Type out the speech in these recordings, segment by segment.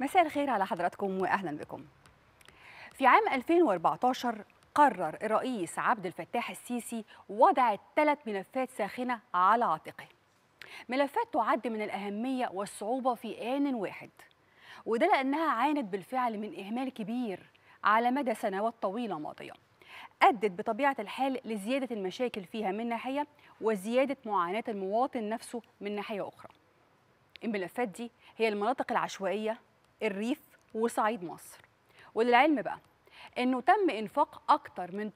مساء الخير على حضراتكم واهلا بكم. في عام 2014 قرر الرئيس عبد الفتاح السيسي وضع ثلاث ملفات ساخنه على عاتقه. ملفات تعد من الاهميه والصعوبه في آن واحد. وده لانها عانت بالفعل من اهمال كبير على مدى سنوات طويله ماضيه. أدت بطبيعة الحال لزيادة المشاكل فيها من ناحية وزيادة معاناة المواطن نفسه من ناحية أخرى. الملفات دي هي المناطق العشوائية الريف وصعيد مصر وللعلم بقى انه تم انفاق اكتر من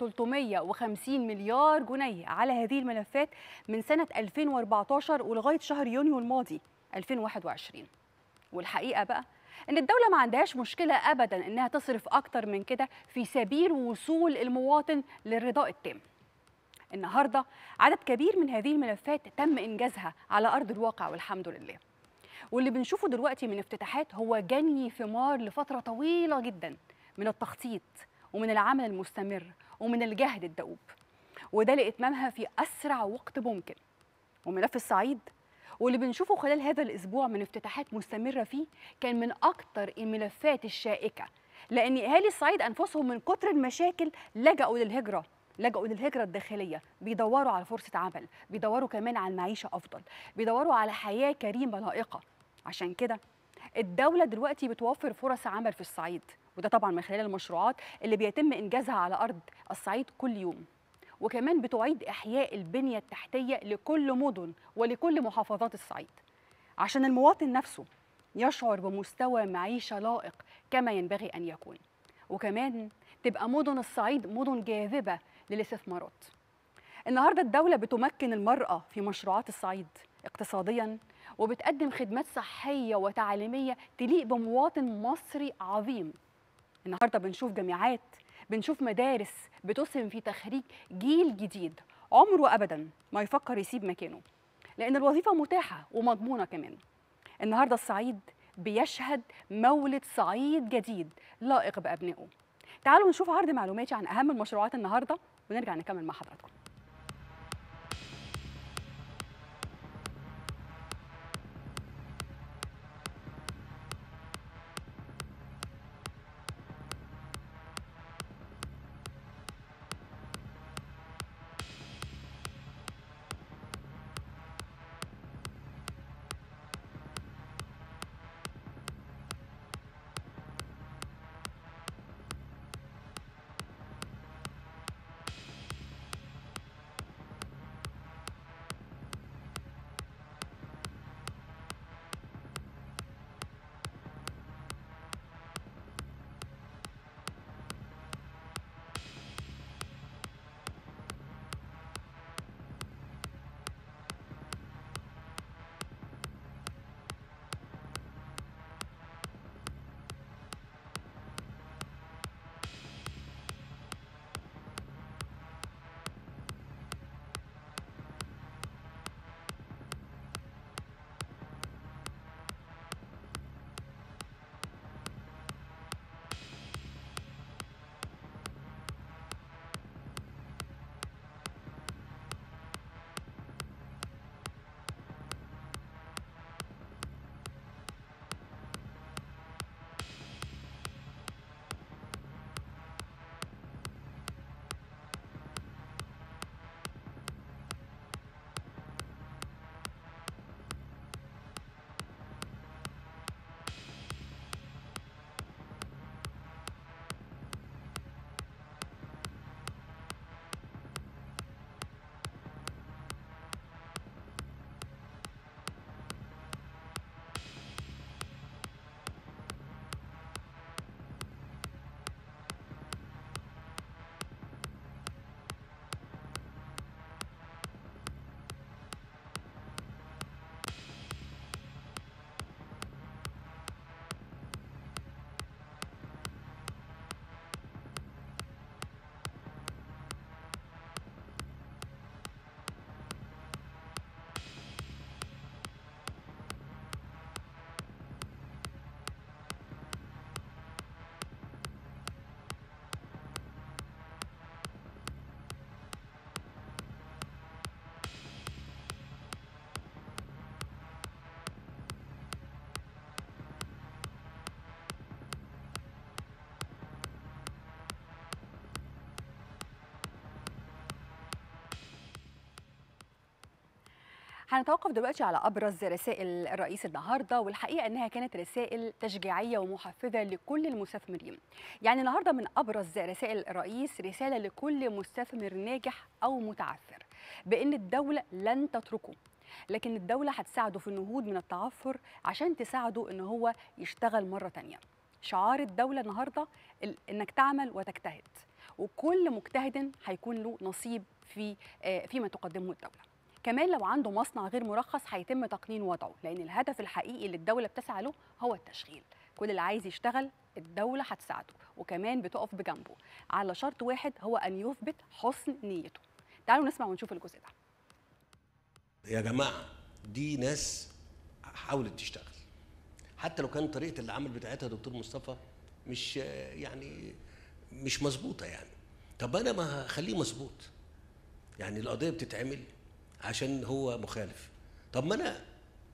350 مليار جنيه على هذه الملفات من سنه 2014 ولغايه شهر يونيو الماضي 2021 والحقيقه بقى ان الدوله ما عندهاش مشكله ابدا انها تصرف اكتر من كده في سبيل وصول المواطن للرضاء التام النهارده عدد كبير من هذه الملفات تم انجازها على ارض الواقع والحمد لله واللي بنشوفه دلوقتي من افتتاحات هو جني ثمار لفتره طويله جدا من التخطيط ومن العمل المستمر ومن الجهد الدؤوب وده لاتمامها في اسرع وقت ممكن وملف الصعيد واللي بنشوفه خلال هذا الاسبوع من افتتاحات مستمره فيه كان من اكتر الملفات الشائكه لان اهالي الصعيد انفسهم من كتر المشاكل لجأوا للهجره لجأوا للهجرة الداخلية بيدوروا على فرصة عمل بيدوروا كمان على معيشة أفضل بيدوروا على حياة كريمة لائقة عشان كده الدولة دلوقتي بتوفر فرص عمل في الصعيد وده طبعا من خلال المشروعات اللي بيتم إنجازها على أرض الصعيد كل يوم وكمان بتعيد إحياء البنية التحتية لكل مدن ولكل محافظات الصعيد عشان المواطن نفسه يشعر بمستوى معيشة لائق كما ينبغي أن يكون وكمان تبقى مدن الصعيد مدن جاذبة للاستثمارات النهارده الدولة بتمكن المرأة في مشروعات الصعيد اقتصاديا وبتقدم خدمات صحية وتعليمية تليق بمواطن مصري عظيم النهارده بنشوف جامعات بنشوف مدارس بتسهم في تخريج جيل جديد عمره ابدا ما يفكر يسيب مكانه لان الوظيفه متاحه ومضمونه كمان النهارده الصعيد بيشهد مولد صعيد جديد لائق بابنائه تعالوا نشوف عرض معلوماتي عن اهم المشروعات النهارده ونرجع نكمل مع حضراتكم هنتوقف دلوقتي على ابرز رسائل الرئيس النهارده والحقيقه انها كانت رسائل تشجيعيه ومحفزه لكل المستثمرين. يعني النهارده من ابرز رسائل الرئيس رساله لكل مستثمر ناجح او متعثر بان الدوله لن تتركه لكن الدوله هتساعده في النهوض من التعثر عشان تساعده ان هو يشتغل مره تانية. شعار الدوله النهارده ال- انك تعمل وتجتهد وكل مجتهد هيكون له نصيب في آه، فيما تقدمه الدوله. كمان لو عنده مصنع غير مرخص هيتم تقنين وضعه لان الهدف الحقيقي اللي الدوله بتسعى له هو التشغيل كل اللي عايز يشتغل الدوله هتساعده وكمان بتقف بجنبه على شرط واحد هو ان يثبت حسن نيته تعالوا نسمع ونشوف الجزء ده يا جماعه دي ناس حاولت تشتغل حتى لو كان طريقه العمل بتاعتها دكتور مصطفى مش يعني مش مظبوطه يعني طب انا ما اخليه مظبوط يعني القضيه بتتعمل عشان هو مخالف طب ما انا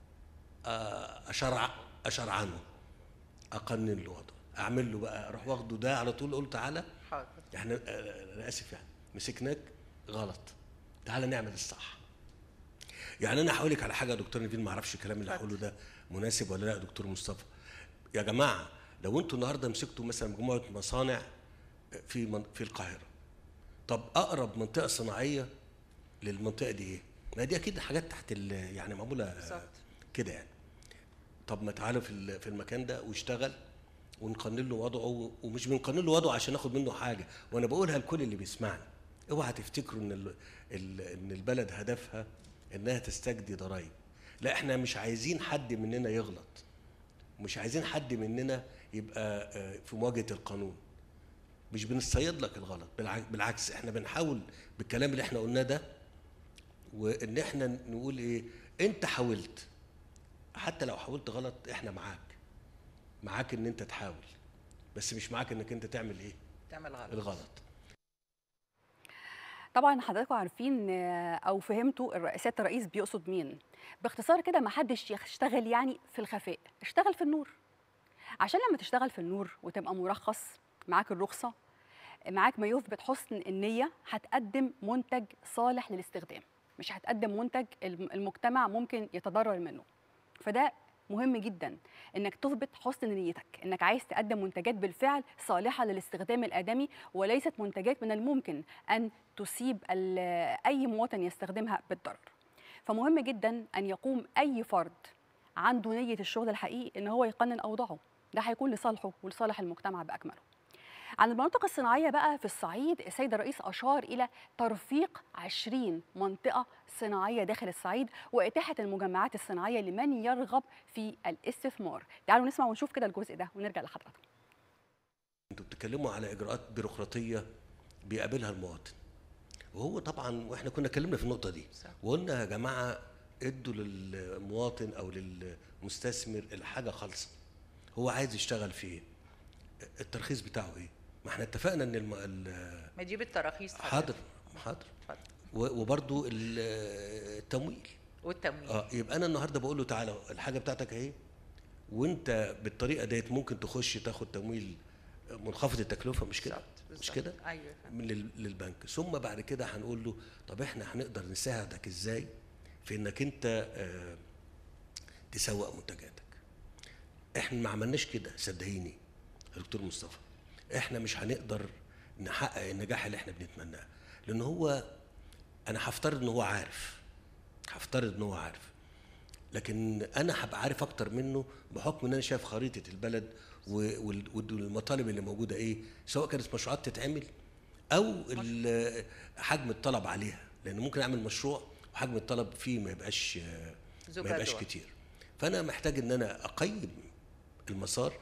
آه، اشرع اشرعنه اقنن له وضعه اعمل له بقى اروح واخده ده على طول اقول تعالى حاضر احنا آه، انا اسف يعني مسكناك غلط تعالى نعمل الصح يعني انا هقول لك على حاجه يا دكتور نيفين ما اعرفش الكلام اللي هقوله ده مناسب ولا لا يا دكتور مصطفى يا جماعه لو انتوا النهارده مسكتوا مثلا مجموعه مصانع في من في القاهره طب اقرب منطقه صناعيه للمنطقه دي ايه ما دي اكيد حاجات تحت ال- يعني معموله بالظبط. كده يعني طب ما تعالوا في ال- في المكان ده واشتغل ونقنن له وضعه ومش بنقنن له وضعه عشان ناخد منه حاجه وانا بقولها لكل اللي بيسمعني اوعى تفتكروا ان ال- ال- ان البلد هدفها انها تستجدي ضرائب لا احنا مش عايزين حد مننا يغلط مش عايزين حد مننا يبقى آه، في مواجهه القانون مش بنصيد لك الغلط بالع- بالعكس احنا بنحاول بالكلام اللي احنا قلناه ده وان احنا نقول ايه انت حاولت حتى لو حاولت غلط احنا معاك معاك ان انت تحاول بس مش معاك انك انت تعمل ايه تعمل غلط الغلط طبعا حضراتكم عارفين آه، او فهمتوا الر- سياده الرئيس بيقصد مين باختصار كده ما حدش يشتغل يعني في الخفاء اشتغل في النور عشان لما تشتغل في النور وتبقى مرخص معاك الرخصه معاك ما يثبت حسن النيه هتقدم منتج صالح للاستخدام مش هتقدم منتج الم- المجتمع ممكن يتضرر منه فده مهم جدا انك تثبت حسن نيتك انك عايز تقدم منتجات بالفعل صالحه للاستخدام الادمي وليست منتجات من الممكن ان تصيب ال- اي مواطن يستخدمها بالضرر فمهم جدا ان يقوم اي فرد عنده نيه الشغل الحقيقي ان هو يقنن اوضاعه ده هيكون لصالحه ولصالح المجتمع باكمله عن المناطق الصناعية بقى في الصعيد السيد الرئيس أشار إلى ترفيق 20 منطقة صناعية داخل الصعيد وإتاحة المجمعات الصناعية لمن يرغب في الاستثمار تعالوا نسمع ونشوف كده الجزء ده ونرجع لحضراتكم انتوا بتتكلموا على اجراءات بيروقراطيه بيقابلها المواطن وهو طبعا واحنا كنا اتكلمنا في النقطه دي صح. وقلنا يا جماعه ادوا للمواطن او للمستثمر الحاجه خالصه هو عايز يشتغل في ايه الترخيص بتاعه ايه ما احنا اتفقنا ان الم... ال- ما تجيب التراخيص حضرتك. حاضر حاضر اتفضل. و- وبرضو ال- التمويل والتمويل اه يبقى انا النهارده بقول له تعالى الحاجه بتاعتك اهي وانت بالطريقه ديت ممكن تخش تاخد تمويل منخفض التكلفه مش كده بالظبط، مش بالظبط. كده ايوه فهمت. من لل- للبنك ثم بعد كده هنقول له طب احنا هنقدر نساعدك ازاي في انك انت آه، تسوق منتجاتك احنا ما عملناش كده صدقيني يا دكتور مصطفى احنا مش هنقدر نحقق النجاح اللي احنا بنتمناه لان هو انا هفترض ان هو عارف هفترض ان هو عارف لكن انا هبقى عارف اكتر منه بحكم ان انا شايف خريطه البلد و- وال- والمطالب اللي موجوده ايه سواء كانت مشروعات تتعمل او ال- حجم الطلب عليها لان ممكن اعمل مشروع وحجم الطلب فيه ما يبقاش ما زجاجة. يبقاش كتير فانا محتاج ان انا اقيم المسار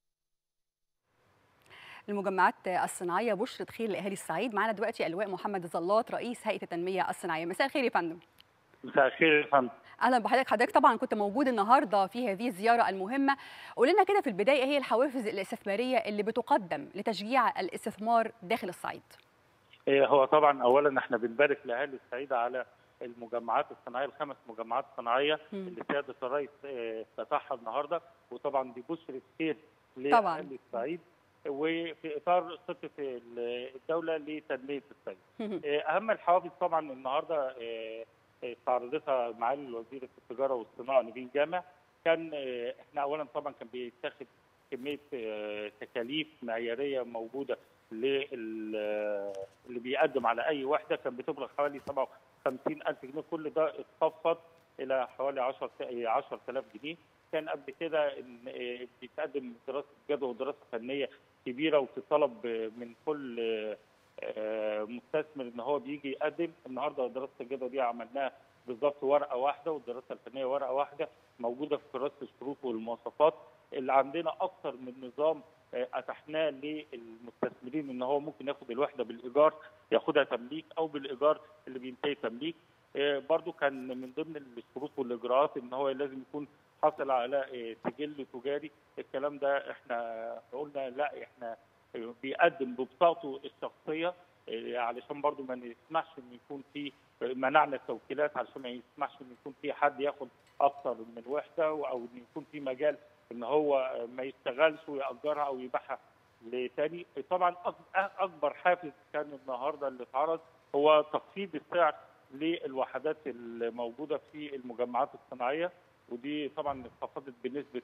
المجمعات الصناعية بشرة خير لأهالي الصعيد معانا دلوقتي اللواء محمد الزلاط رئيس هيئة التنمية الصناعية مساء الخير يا فندم مساء الخير يا فندم اهلا بحضرتك حضرتك طبعا كنت موجود النهارده في هذه الزياره المهمه قول لنا كده في البدايه هي الحوافز الاستثماريه اللي بتقدم لتشجيع الاستثمار داخل الصعيد إيه هو طبعا اولا احنا بنبارك لاهالي الصعيد على المجمعات الصناعيه الخمس مجمعات صناعيه مم. اللي سياده الرئيس إيه، افتتحها النهارده وطبعا دي بشرة خير طبعاً. لاهالي الصعيد وفي اطار خطه ال- الدوله لتنميه الصعيد. إيه، اهم الحوافز طبعا النهارده إيه، استعرضتها معالي وزيره التجاره والصناعه نبيل جامع كان آه، احنا اولا طبعا كان بيتاخد كميه آه، تكاليف معياريه موجوده لل- آه، اللي بيقدم على اي وحده كان بتبلغ حوالي 57 الف جنيه كل ده اتخفض الى حوالي 10 10000 جنيه كان قبل كده ان آه، بيتقدم دراسه جدوى ودراسه فنيه كبيره وتطلب آه، من كل آه، آه، مستثمر ان هو بيجي يقدم النهارده دراسه الجدوى دي عملناها بالظبط ورقه واحده والدراسه الفنيه ورقه واحده موجوده في كراسه الشروط والمواصفات اللي عندنا اكثر من نظام آه، اتحناه للمستثمرين ان هو ممكن ياخد الوحده بالايجار ياخدها تمليك او بالايجار اللي بينتهي تمليك آه، برضو كان من ضمن الشروط والاجراءات ان هو لازم يكون حاصل على آه، سجل تجاري الكلام ده احنا قلنا لا احنا بيقدم ببطاقته الشخصيه آه، علشان برضو ما نسمحش ان يكون في منعنا التوكيلات علشان ما يسمحش ان يكون في حد ياخد اكثر من وحده او ان يكون في مجال ان هو ما يشتغلش ويأجرها او يبيعها لتاني طبعا أك- اكبر حافز كان النهارده اللي اتعرض هو تخفيض السعر للوحدات الموجوده في المجمعات الصناعيه ودي طبعا انخفضت بنسبه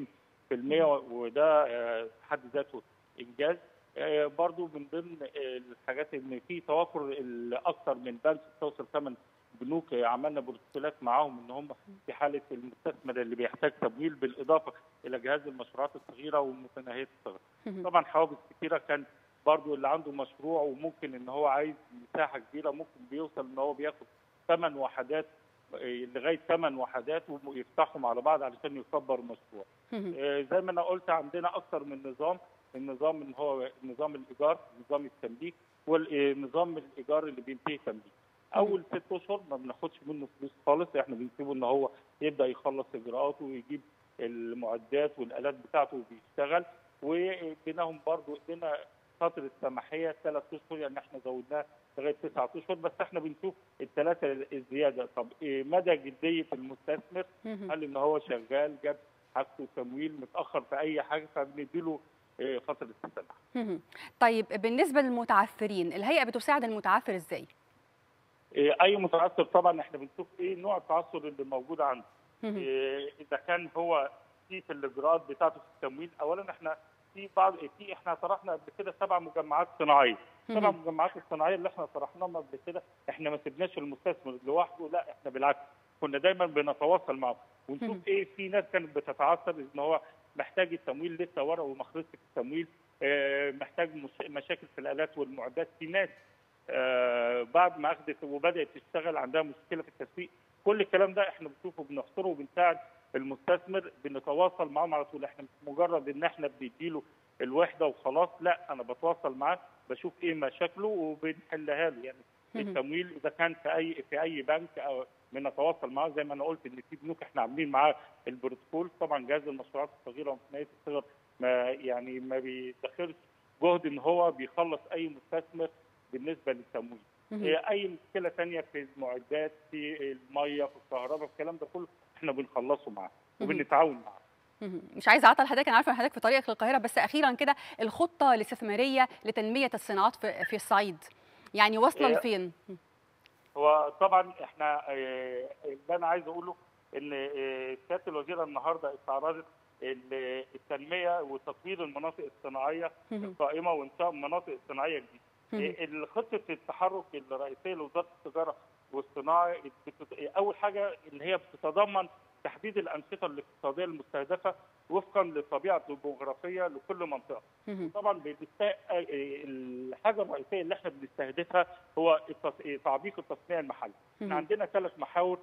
40% وده آه، في حد ذاته انجاز آه، برضو من ضمن آه، الحاجات ان في توافر ال- اكثر من بنك توصل ثمان بنوك آه، عملنا بروتوكولات معاهم ان هم في حاله المستثمر اللي بيحتاج تمويل بالاضافه الى جهاز المشروعات الصغيره والمتناهيه الصغر. طبعا حوافز كثيره كان برضو اللي عنده مشروع وممكن ان هو عايز مساحه كبيره ممكن بيوصل ان هو بياخد ثمان وحدات آه، لغايه ثمان وحدات ويفتحهم على بعض علشان يكبر المشروع. آه، زي ما انا قلت عندنا اكثر من نظام النظام اللي هو نظام الايجار نظام التمليك والنظام الايجار اللي بينتهي تمليك اول ست اشهر ما بناخدش منه فلوس خالص احنا بنسيبه ان هو يبدا يخلص اجراءاته ويجيب المعدات والالات بتاعته وبيشتغل وبينهم برضو ادينا فتره سماحيه ثلاث اشهر يعني احنا زودناها لغايه تسعة اشهر بس احنا بنشوف الثلاثه الزياده طب إيه مدى جديه المستثمر هل ان هو شغال جاب حاجته تمويل متاخر في اي حاجه فبنديله إيه، فتره السماح مهم. طيب بالنسبه للمتعثرين الهيئه بتساعد المتعثر ازاي إيه، اي متعثر طبعا احنا بنشوف ايه نوع التعثر اللي موجود عنده مهم. إيه، اذا كان هو في في الاجراءات بتاعته في التمويل اولا احنا في بعض في احنا طرحنا قبل كده سبع مجمعات صناعيه سبع مهم. مجمعات الصناعيه اللي احنا طرحناهم قبل كده احنا ما سيبناش المستثمر لوحده لا احنا بالعكس كنا دايما بنتواصل معه مهم. ونشوف ايه في ناس كانت بتتعثر ان هو محتاج التمويل لسه ورقه ومخرجه التمويل آه، محتاج مش- مشاكل في الالات والمعدات في ناس آه، بعد ما اخذت وبدات تشتغل عندها مشكله في التسويق كل الكلام ده احنا بنشوفه بنحصره وبنساعد المستثمر بنتواصل معاه على طول احنا مش مجرد ان احنا بنديله الوحده وخلاص لا انا بتواصل معاه بشوف ايه مشاكله وبنحلها له يعني مهم. التمويل اذا كان في اي في اي بنك او بنتواصل معاه زي ما انا قلت ان في بنوك احنا عاملين معاه البروتوكول طبعا جهاز المشروعات الصغيره ومتناهيه الصغر ما يعني ما بيدخلش جهد ان هو بيخلص اي مستثمر بالنسبه للتمويل مهم. إيه، اي مشكله ثانيه في المعدات في الميه في الكهرباء الكلام ده كله احنا بنخلصه معاه مهم. وبنتعاون معاه مهم. مش عايزه اعطل حضرتك انا عارفه ان حضرتك في طريقك للقاهره بس اخيرا كده الخطه الاستثماريه لتنميه الصناعات في, في الصعيد يعني واصله إيه. لفين هو طبعا احنا آه، اللي انا عايز اقوله ان آه، سياده الوزيره النهارده استعرضت ال- التنميه وتطوير المناطق الصناعيه مهم. القائمه وانشاء مناطق صناعيه جديده. مهم. آه، خطه التحرك الرئيسيه لوزاره التجاره والصناعه بتت- اول حاجه اللي هي بتتضمن تحديد الانشطه الاقتصاديه المستهدفه وفقا للطبيعه الجغرافيه لكل منطقه. مهم. طبعا بنست... الحاجه الرئيسيه اللي احنا بنستهدفها هو التص... تعميق التصنيع المحلي. احنا مهم. عندنا ثلاث محاور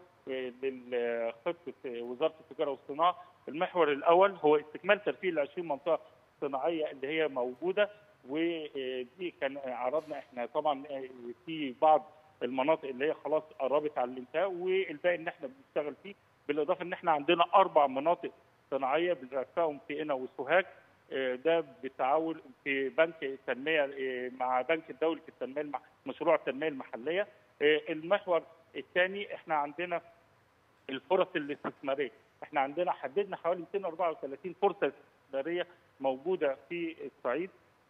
لخطه وزاره التجاره والصناعه، المحور الاول هو استكمال ترفيه ال 20 منطقه صناعيه اللي هي موجوده ودي كان عرضنا احنا طبعا في بعض المناطق اللي هي خلاص قربت على الانتهاء والباقي ان احنا بنشتغل فيه بالاضافه ان احنا عندنا اربع مناطق صناعيه بنرفعهم في قنا وسوهاج آه، ده بالتعاون في بنك التنميه آه، مع بنك الدولي في التنميه المح... مشروع التنميه المحليه آه، المحور الثاني احنا عندنا الفرص الاستثماريه احنا عندنا حددنا حوالي 234 فرصه استثماريه موجوده في الصعيد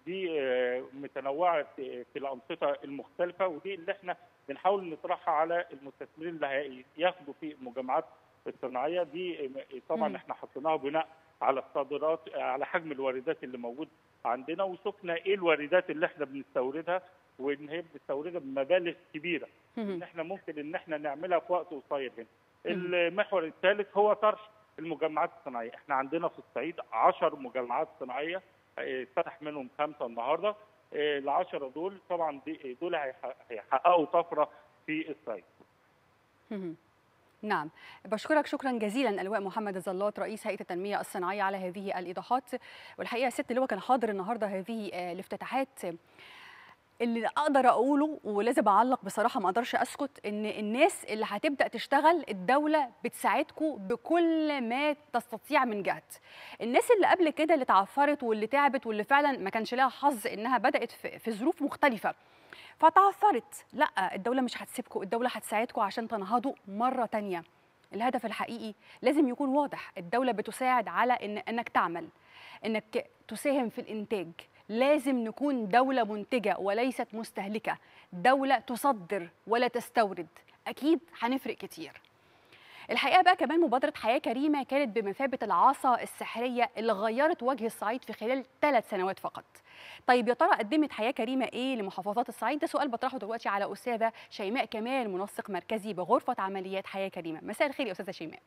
دي آه، متنوعه في الانشطه المختلفه ودي اللي احنا بنحاول نطرحها على المستثمرين اللي هياخدوا في المجمعات الصناعيه دي آه، طبعا مم. احنا حطيناها بناء على الصادرات على حجم الواردات اللي موجود عندنا وشفنا ايه الواردات اللي احنا بنستوردها وان هي بنستوردها بمبالغ كبيره ان مهم. احنا ممكن ان احنا نعملها في وقت قصير هنا. المحور الثالث هو طرح المجمعات الصناعيه، احنا عندنا في الصعيد 10 مجمعات صناعيه اه، اتفتح منهم خمسه النهارده، ال 10 دول طبعا دي- دول هيح- هيحققوا طفره في الصعيد. مهم. نعم بشكرك شكرا جزيلا اللواء محمد الزلاط رئيس هيئه التنميه الصناعيه على هذه الايضاحات والحقيقه ست اللواء كان حاضر النهارده هذه آه، الافتتاحات اللي اقدر اقوله ولازم اعلق بصراحه ما اقدرش اسكت ان الناس اللي هتبدا تشتغل الدوله بتساعدكم بكل ما تستطيع من جهد الناس اللي قبل كده اللي تعثرت واللي تعبت واللي فعلا ما كانش لها حظ انها بدات في في ظروف مختلفه فتعثرت لا الدوله مش هتسيبكم الدوله هتساعدكم عشان تنهضوا مره تانية الهدف الحقيقي لازم يكون واضح الدوله بتساعد على ان انك تعمل انك تساهم في الانتاج لازم نكون دوله منتجه وليست مستهلكه دوله تصدر ولا تستورد اكيد هنفرق كتير الحقيقه بقى كمان مبادره حياه كريمه كانت بمثابه العصا السحريه اللي غيرت وجه الصعيد في خلال ثلاث سنوات فقط طيب يا ترى قدمت حياه كريمه ايه لمحافظات الصعيد ده سؤال بطرحه دلوقتي على استاذه شيماء كمال منسق مركزي بغرفه عمليات حياه كريمه مساء الخير يا استاذه شيماء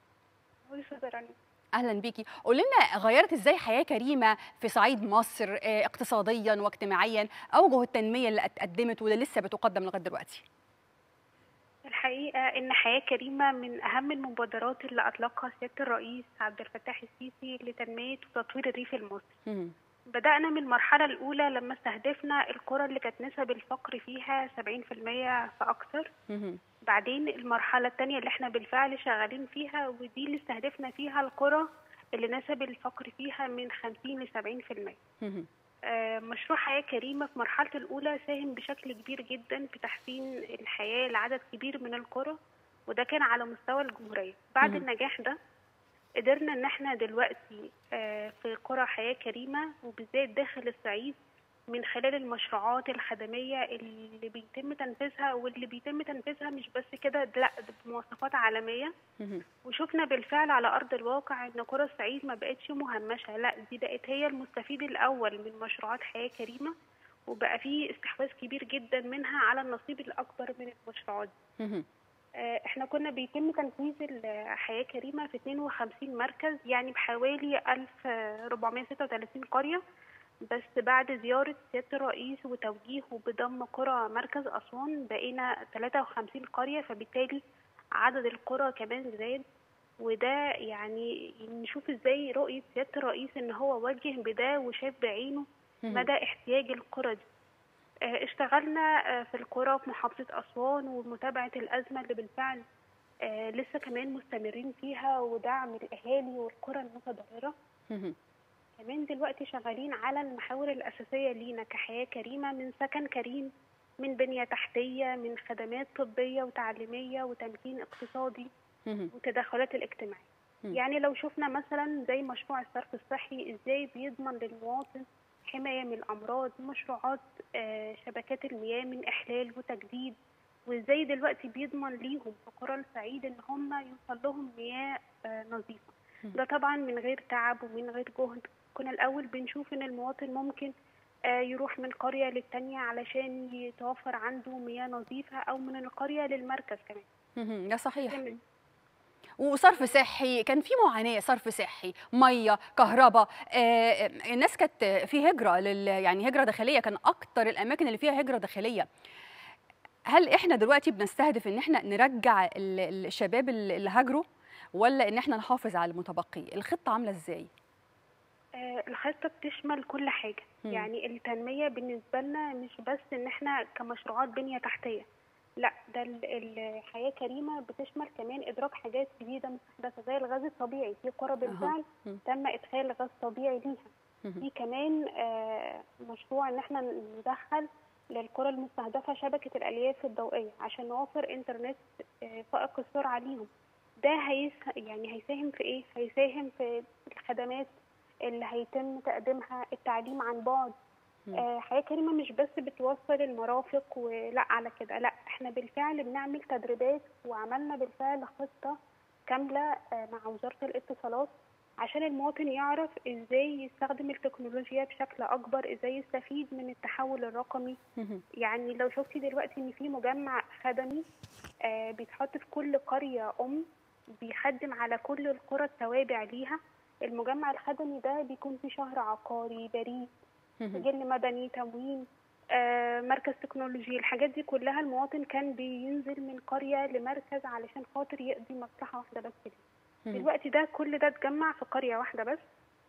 اهلا بيكي قول لنا غيرت ازاي حياه كريمه في صعيد مصر آه، اقتصاديا واجتماعيا اوجه التنميه اللي اتقدمت واللي لسه بتقدم لغايه دلوقتي الحقيقة إن حياة كريمة من أهم المبادرات اللي أطلقها سيادة الرئيس عبد الفتاح السيسي لتنمية وتطوير الريف المصري. مهم. بدأنا من المرحلة الأولى لما استهدفنا القرى اللي كانت نسب الفقر فيها 70% فأكثر. مهم. بعدين المرحلة التانية اللي احنا بالفعل شغالين فيها ودي اللي استهدفنا فيها القرى اللي نسب الفقر فيها من 50 ل 70%. مهم. آه، مشروع حياة كريمة في مرحلة الأولى ساهم بشكل كبير جدا في تحسين الحياة لعدد كبير من القرى وده كان على مستوى الجمهورية بعد مهم. النجاح ده قدرنا ان احنا دلوقتي آه، في قرى حياة كريمة وبالذات داخل الصعيد من خلال المشروعات الخدمية اللي بيتم تنفيذها واللي بيتم تنفيذها مش بس كده لا ده بمواصفات عالمية مهم. وشفنا بالفعل على ارض الواقع ان قرى الصعيد ما بقتش مهمشه لا دي بقت هي المستفيد الاول من مشروعات حياه كريمه وبقى في استحواذ كبير جدا منها على النصيب الاكبر من المشروعات دي. مهم. آه، احنا كنا بيتم تنفيذ الحياه كريمه في 52 مركز يعني بحوالي 1436 قريه بس بعد زيارة سيادة الرئيس وتوجيهه بضم قرى مركز أسوان بقينا 53 قرية فبالتالي عدد القرى كمان زاد وده يعني نشوف ازاي رؤية سيادة الرئيس ان هو وجه بده وشاف بعينه مهم. مدى احتياج القرى دي آه، اشتغلنا آه، في القرى في محافظة أسوان ومتابعة الأزمة اللي بالفعل آه، لسه كمان مستمرين فيها ودعم الأهالي والقرى المتضررة مهم. كمان دلوقتي شغالين على المحاور الأساسية لينا كحياة كريمة من سكن كريم من بنية تحتية من خدمات طبية وتعليمية وتمكين اقتصادي مهم. والتدخلات الاجتماعية مم. يعني لو شفنا مثلا زي مشروع الصرف الصحي ازاي بيضمن للمواطن حماية من الأمراض مشروعات آه، شبكات المياه من إحلال وتجديد وازاي دلوقتي بيضمن ليهم في قرى الصعيد ان هم يوصل لهم مياه آه، نظيفة مم. ده طبعا من غير تعب ومن غير جهد كنا الأول بنشوف ان المواطن ممكن آه، يروح من قرية للتانية علشان يتوفر عنده مياه نظيفة أو من القرية للمركز كمان مهم. ده صحيح من- وصرف صحي كان في معاناه صرف صحي ميه كهرباء آه الناس كانت في هجره لل يعني هجره داخليه كان اكتر الاماكن اللي فيها هجره داخليه هل احنا دلوقتي بنستهدف ان احنا نرجع ال- الشباب اللي اللي هاجروا ولا ان احنا نحافظ على المتبقي الخطه عامله ازاي آه، الخطة بتشمل كل حاجة مم. يعني التنمية بالنسبة لنا مش بس ان احنا كمشروعات بنية تحتية لا ده ال- الحياة كريمة بتشمل كمان ادراك حاجات جديدة مستحدثة زي الغاز الطبيعي في قرى بالفعل مم. تم ادخال غاز طبيعي ليها مهم. في كمان آه، مشروع ان احنا ندخل للقرى المستهدفة شبكة الألياف الضوئية عشان نوفر إنترنت آه، فائق السرعة ليهم ده هيس يعني هيساهم في إيه؟ هيساهم في الخدمات اللي هيتم تقديمها التعليم عن بعد آه، حياة كريمة مش بس بتوصل المرافق ولا على كده لا احنا بالفعل بنعمل تدريبات وعملنا بالفعل خطة كاملة آه، مع وزارة الاتصالات عشان المواطن يعرف ازاي يستخدم التكنولوجيا بشكل اكبر ازاي يستفيد من التحول الرقمي مهم. يعني يعني لو شفتي دلوقتي ان في مجمع خدمي آه، بيتحط في كل قرية ام بيخدم على كل القرى التوابع ليها المجمع الخدمي ده بيكون فيه شهر عقاري بريد مهم. سجل مدني تموين آه، مركز تكنولوجي الحاجات دي كلها المواطن كان بينزل من قرية لمركز علشان خاطر يقضي مصلحة واحدة بس ليه مهم. دلوقتي ده كل ده اتجمع في قرية واحدة بس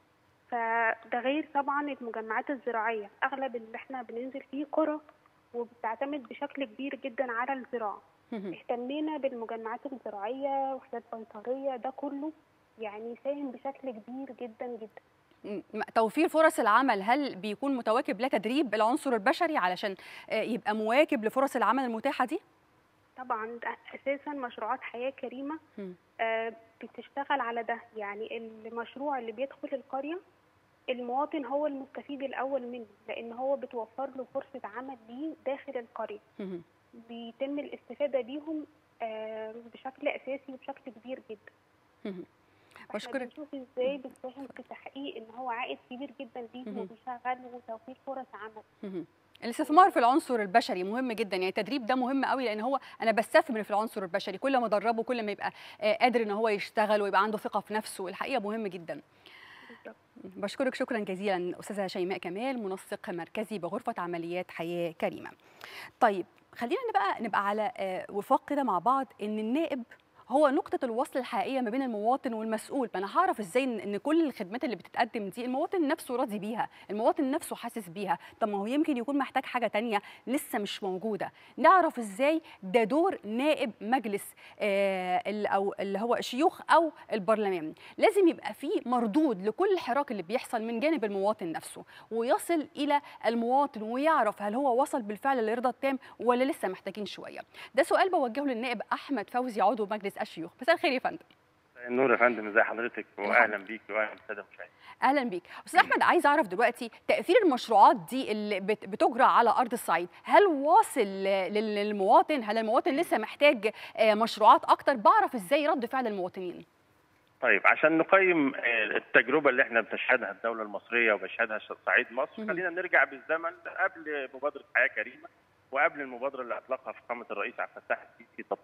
فده غير طبعا المجمعات الزراعية أغلب اللي احنا بننزل فيه قرى وبتعتمد بشكل كبير جدا على الزراعة مهم. اهتمينا بالمجمعات الزراعية وحدات بيطرية ده كله يعني ساهم بشكل كبير جدا جدا م- توفير فرص العمل هل بيكون متواكب لتدريب العنصر البشري علشان آه، يبقى مواكب لفرص العمل المتاحه دي؟ طبعا ده اساسا مشروعات حياه كريمه مم. آه، بتشتغل على ده يعني المشروع اللي بيدخل القريه المواطن هو المستفيد الاول منه لان هو بتوفر له فرصه عمل ليه داخل القريه مهم. بيتم الاستفاده بيهم آه، بشكل اساسي وبشكل كبير جدا مهم. فاحنا بشكرك. بنشوف ازاي بتساهم في تحقيق ان هو عائد كبير جدا ليهم مهم. وبيشغل وتوفير فرص عمل مهم. الاستثمار في العنصر البشري مهم جدا يعني التدريب ده مهم قوي لان هو انا بستثمر في العنصر البشري كل ما ادربه كل ما يبقى آه، قادر ان هو يشتغل ويبقى عنده ثقه في نفسه الحقيقه مهم جدا بالظبط بشكرك شكرا جزيلا استاذه شيماء كمال منسق مركزي بغرفه عمليات حياه كريمه طيب خلينا بقى نبقى على آه، وفاق كده مع بعض ان النائب هو نقطة الوصل الحقيقية ما بين المواطن والمسؤول، ما أنا هعرف إزاي إن إن كل الخدمات اللي بتتقدم دي المواطن نفسه راضي بيها، المواطن نفسه حاسس بيها، طب ما هو يمكن يكون محتاج حاجة تانية لسه مش موجودة، نعرف إزاي ده دور نائب مجلس آه ال- أو اللي هو الشيوخ أو البرلمان، لازم يبقى في مردود لكل الحراك اللي بيحصل من جانب المواطن نفسه، ويصل إلى المواطن ويعرف هل هو وصل بالفعل للرضا التام ولا لسه محتاجين شوية. ده سؤال بوجهه للنائب أحمد فوزي عضو مجلس الشيوخ، مساء الخير يا فندم. النور يا فندم ازي حضرتك واهلا بيك واهلا بالساده المشاهدين اهلا بيك استاذ احمد عايز اعرف دلوقتي تاثير المشروعات دي اللي بت- بتجرى على ارض الصعيد هل واصل ل- لل- للمواطن هل المواطن لسه محتاج آه، مشروعات اكتر بعرف ازاي رد فعل المواطنين طيب عشان نقيم آه، التجربه اللي احنا بتشهدها الدوله المصريه وبيشهدها ش- صعيد مصر مهم. خلينا نرجع بالزمن قبل مبادره حياه كريمه وقبل المبادره اللي اطلقها فخامه الرئيس عبد الفتاح السيسي طب-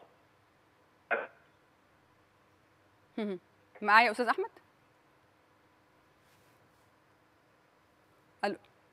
مهم. معايا استاذ احمد الو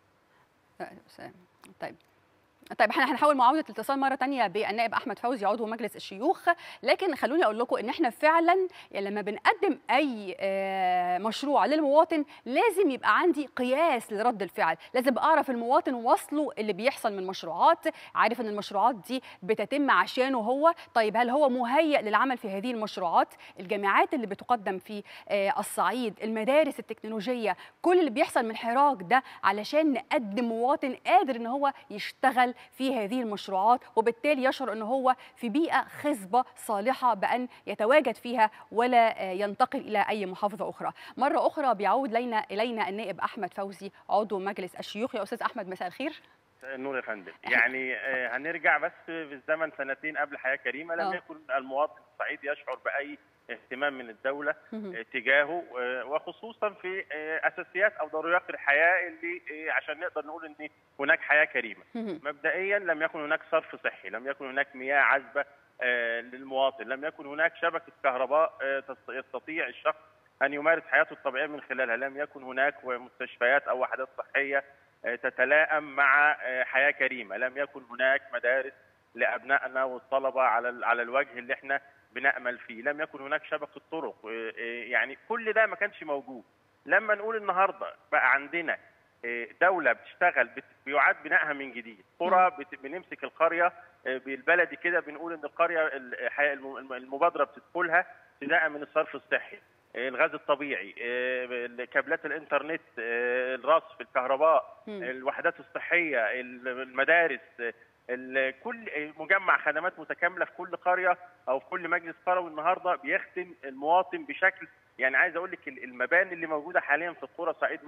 آه، سلام. طيب طيب احنا هنحاول معاوده الاتصال مره تانية بالنائب احمد فوزي عضو مجلس الشيوخ لكن خلوني اقول لكم ان احنا فعلا لما بنقدم اي آه، مشروع للمواطن لازم يبقى عندي قياس لرد الفعل لازم اعرف المواطن وصله اللي بيحصل من مشروعات عارف ان المشروعات دي بتتم عشانه هو طيب هل هو مهيئ للعمل في هذه المشروعات الجامعات اللي بتقدم في آه، الصعيد المدارس التكنولوجيه كل اللي بيحصل من حراك ده علشان نقدم مواطن قادر ان هو يشتغل في هذه المشروعات وبالتالي يشعر ان هو في بيئه خصبه صالحه بان يتواجد فيها ولا آه، ينتقل الى اي محافظه اخرى مره اخرى بيعود لينا الينا النائب احمد فوزي عضو مجلس الشيوخ يا استاذ احمد مساء الخير النور يا فندم يعني آه، هنرجع بس في الزمن سنتين قبل حياه كريمه لم آه. يكن المواطن الصعيدي يشعر باي اهتمام من الدوله مهم. آه، تجاهه آه، وخصوصا في آه، اساسيات او ضروريات الحياه اللي آه، عشان نقدر نقول ان هناك حياه كريمه مهم. مبدئيا لم يكن هناك صرف صحي لم يكن هناك مياه عذبه آه، للمواطن لم يكن هناك شبكه كهرباء آه، تست- يستطيع الشخص ان يمارس حياته الطبيعيه من خلالها لم يكن هناك مستشفيات او وحدات صحيه آه، تتلائم مع آه، حياه كريمه لم يكن هناك مدارس لابنائنا والطلبه على ال- على الوجه اللي احنا بنامل فيه لم يكن هناك شبكه طرق آه، آه، يعني كل ده ما كانش موجود لما نقول النهارده بقى عندنا آه، دوله بتشتغل بت- بيعاد بنائها من جديد قرى بت- بنمسك القريه آه، بالبلدي كده بنقول ان القريه الحياة الم- المبادره بتدخلها ابتداء من الصرف الصحي آه، الغاز الطبيعي آه، كابلات الانترنت آه، الرصف الكهرباء مم. الوحدات الصحيه ال- المدارس آه، ال- كل مجمع خدمات متكامله في كل قريه او في كل مجلس قروي النهارده بيخدم المواطن بشكل يعني عايز اقول لك ال- المباني اللي موجوده حاليا في القرى صعيد مصر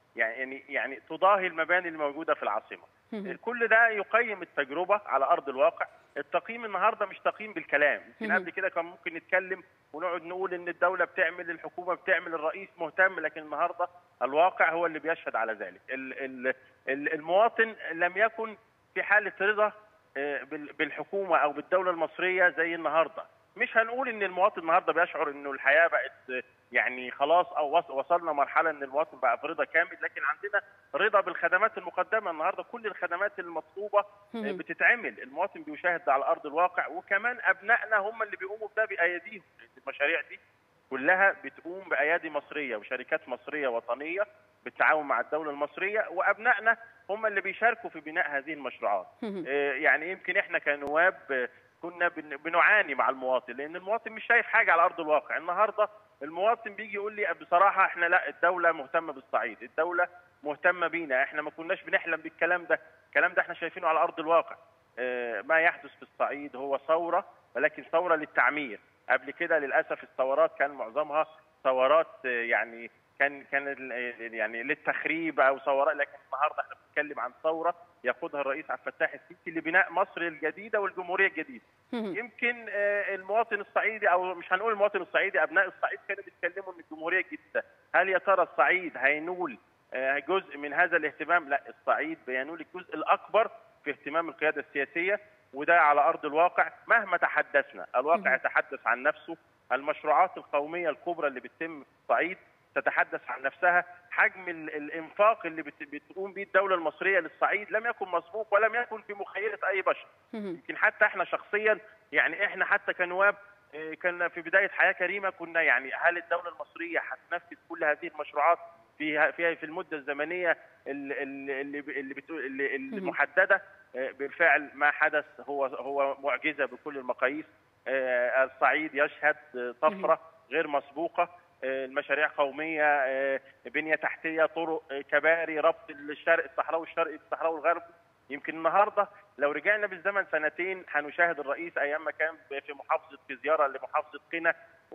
يعني يعني تضاهي المباني اللي موجوده في العاصمه مهم. كل ده يقيم التجربه على ارض الواقع التقييم النهارده مش تقييم بالكلام يمكن مهم. قبل كده كان ممكن نتكلم ونقعد نقول ان الدوله بتعمل الحكومه بتعمل الرئيس مهتم لكن النهارده الواقع هو اللي بيشهد على ذلك ال- ال- ال- المواطن لم يكن في حاله رضا آه، بال- بالحكومه او بالدوله المصريه زي النهارده مش هنقول ان المواطن النهارده بيشعر انه الحياه بقت آه، يعني خلاص او وص- وصلنا مرحله ان المواطن بقى في رضا كامل لكن عندنا رضا بالخدمات المقدمه النهارده كل الخدمات المطلوبه مهم. بتتعمل المواطن بيشاهد ده على ارض الواقع وكمان ابنائنا هم اللي بيقوموا بده باياديهم المشاريع دي كلها بتقوم بايادي مصريه وشركات مصريه وطنيه بالتعاون مع الدوله المصريه وابنائنا هم اللي بيشاركوا في بناء هذه المشروعات مهم. آه، يعني يمكن احنا كنواب آه، كنا بن- بنعاني مع المواطن لان المواطن مش شايف حاجه على ارض الواقع النهارده المواطن بيجي يقول لي بصراحه احنا لا الدوله مهتمه بالصعيد الدوله مهتمه بينا احنا ما كناش بنحلم بالكلام ده الكلام ده احنا شايفينه على ارض الواقع آه، ما يحدث في الصعيد هو ثوره ولكن ثوره للتعمير قبل كده للاسف الثورات كان معظمها ثورات آه، يعني كان كان ال- يعني للتخريب او ثورات لكن النهارده احنا بنتكلم عن ثوره يقودها الرئيس عبد الفتاح السيسي لبناء مصر الجديده والجمهوريه الجديده. مهم. يمكن آه، المواطن الصعيدي او مش هنقول المواطن الصعيدي ابناء الصعيد كانوا بيتكلموا ان الجمهوريه الجديده هل يا ترى الصعيد هينول آه، جزء من هذا الاهتمام؟ لا الصعيد بينول الجزء الاكبر في اهتمام القياده السياسيه وده على ارض الواقع مهما تحدثنا، الواقع يتحدث عن نفسه، المشروعات القوميه الكبرى اللي بتتم في الصعيد تتحدث عن نفسها، حجم ال- الانفاق اللي بت- بتقوم به الدوله المصريه للصعيد لم يكن مسبوق ولم يكن في مخيله اي بشر. مهم. يمكن حتى احنا شخصيا يعني احنا حتى كنواب اه، كنا في بدايه حياه كريمه كنا يعني هل الدوله المصريه هتنفذ كل هذه المشروعات في في في المده الزمنيه ال- ال- اللي اللي بتقول اللي المحدده اه، بالفعل ما حدث هو هو معجزه بكل المقاييس اه، الصعيد يشهد اه، طفره غير مسبوقه اه، المشاريع قوميه اه، بنيه تحتيه طرق اه، كباري ربط الشرق الصحراوي الشرقي بالصحراوي الغربي يمكن النهارده لو رجعنا بالزمن سنتين هنشاهد الرئيس ايام ما كان في محافظه في زياره لمحافظه قنا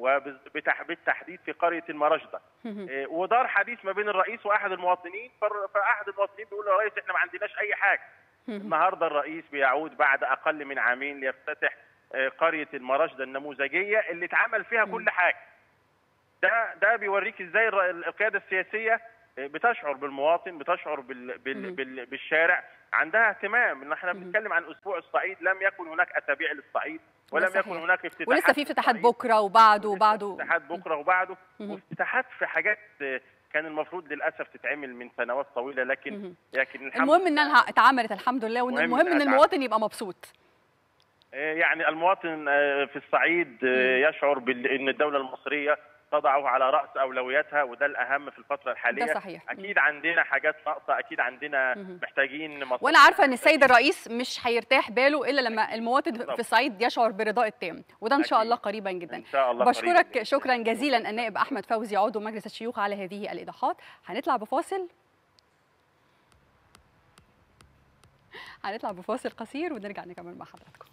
وبالتحديد في قريه المراشده مهم. إيه، ودار حديث ما بين الرئيس واحد المواطنين فالر- فاحد المواطنين بيقول للرئيس احنا ما عندناش اي حاجه مهم. النهارده الرئيس بيعود بعد اقل من عامين ليفتتح آه، قريه المراشده النموذجيه اللي اتعمل فيها كل حاجه ده ده بيوريك ازاي الر- القياده السياسيه آه، بتشعر بالمواطن بتشعر بال بال مم. بال بالشارع عندها اهتمام ان احنا مم. بنتكلم عن اسبوع الصعيد لم يكن هناك اسابيع للصعيد ولم صحيح. يكن هناك افتتاحات ولسه في افتتاحات للصعيد. بكره وبعده ولسه وبعده افتتاحات بكره وبعده مهم. وافتتاحات في حاجات آه، كان المفروض للاسف تتعمل من سنوات طويله لكن مهم. لكن الحمد المهم لله انها اتعملت الحمد لله وان مهم المهم ان إنها المواطن يبقى مبسوط آه، يعني المواطن آه، في الصعيد آه، يشعر بان الدوله المصريه تضعه على راس اولوياتها وده الاهم في الفتره الحاليه ده صحيح. اكيد عندنا حاجات ناقصه اكيد عندنا مهم. محتاجين مصر وانا عارفه ان السيد الرئيس مش هيرتاح باله الا لما المواطن بالضبط. في الصعيد يشعر برضاء التام وده ان شاء أكيد. الله قريبا جدا ان شاء الله قريباً بشكرك بإذن شكرا جزيلا النائب احمد فوزي عضو مجلس الشيوخ على هذه الايضاحات هنطلع بفاصل هنطلع بفاصل قصير ونرجع نكمل مع حضراتكم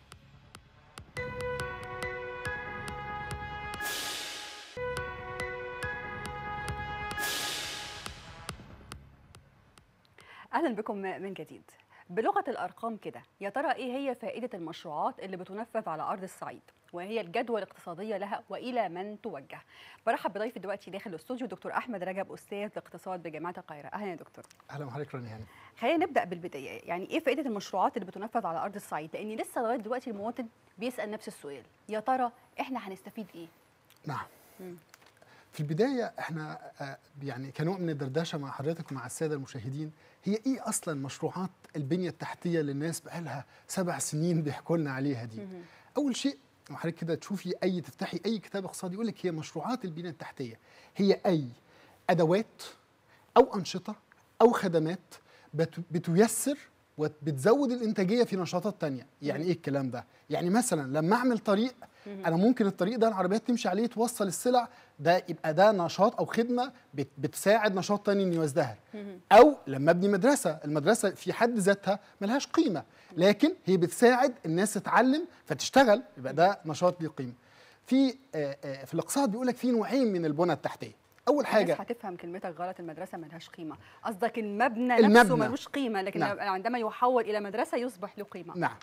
اهلا بكم من جديد بلغه الارقام كده يا ترى ايه هي فائده المشروعات اللي بتنفذ على ارض الصعيد وهي الجدوى الاقتصاديه لها والى من توجه برحب بضيفي دلوقتي داخل الاستوديو دكتور احمد رجب استاذ الاقتصاد بجامعه القاهره اهلا يا دكتور اهلا بحضرتك راني هاني خلينا نبدا بالبدايه يعني ايه فائده المشروعات اللي بتنفذ على ارض الصعيد لان لسه لغايه دلوقتي المواطن بيسال نفس السؤال يا ترى احنا هنستفيد ايه نعم في البدايه احنا آه، يعني كنوع من الدردشه مع حضرتك ومع الساده المشاهدين هي ايه اصلا مشروعات البنيه التحتيه اللي الناس بقالها سبع سنين بيحكوا لنا عليها دي اول شيء لما حضرتك كده تشوفي اي تفتحي اي كتاب اقتصادي يقول لك هي مشروعات البنيه التحتيه هي اي ادوات او انشطه او خدمات بت- بتيسر وبتزود الانتاجيه في نشاطات تانية يعني ايه الكلام ده يعني مثلا لما اعمل طريق انا ممكن الطريق ده العربيات تمشي عليه توصل السلع ده يبقى ده نشاط او خدمه بت- بتساعد نشاط تاني انه يزدهر او لما ابني مدرسه المدرسه في حد ذاتها ملهاش قيمه لكن هي بتساعد الناس تتعلم فتشتغل يبقى ده نشاط ليه قيمه في آه، آه، في الاقتصاد بيقول لك في نوعين من البنى التحتيه اول الناس حاجه هتفهم كلمتك غلط المدرسه ملهاش قيمه قصدك المبنى, المبنى. نفسه ملوش قيمه لكن نعم. عندما يحول الى مدرسه يصبح له قيمه نعم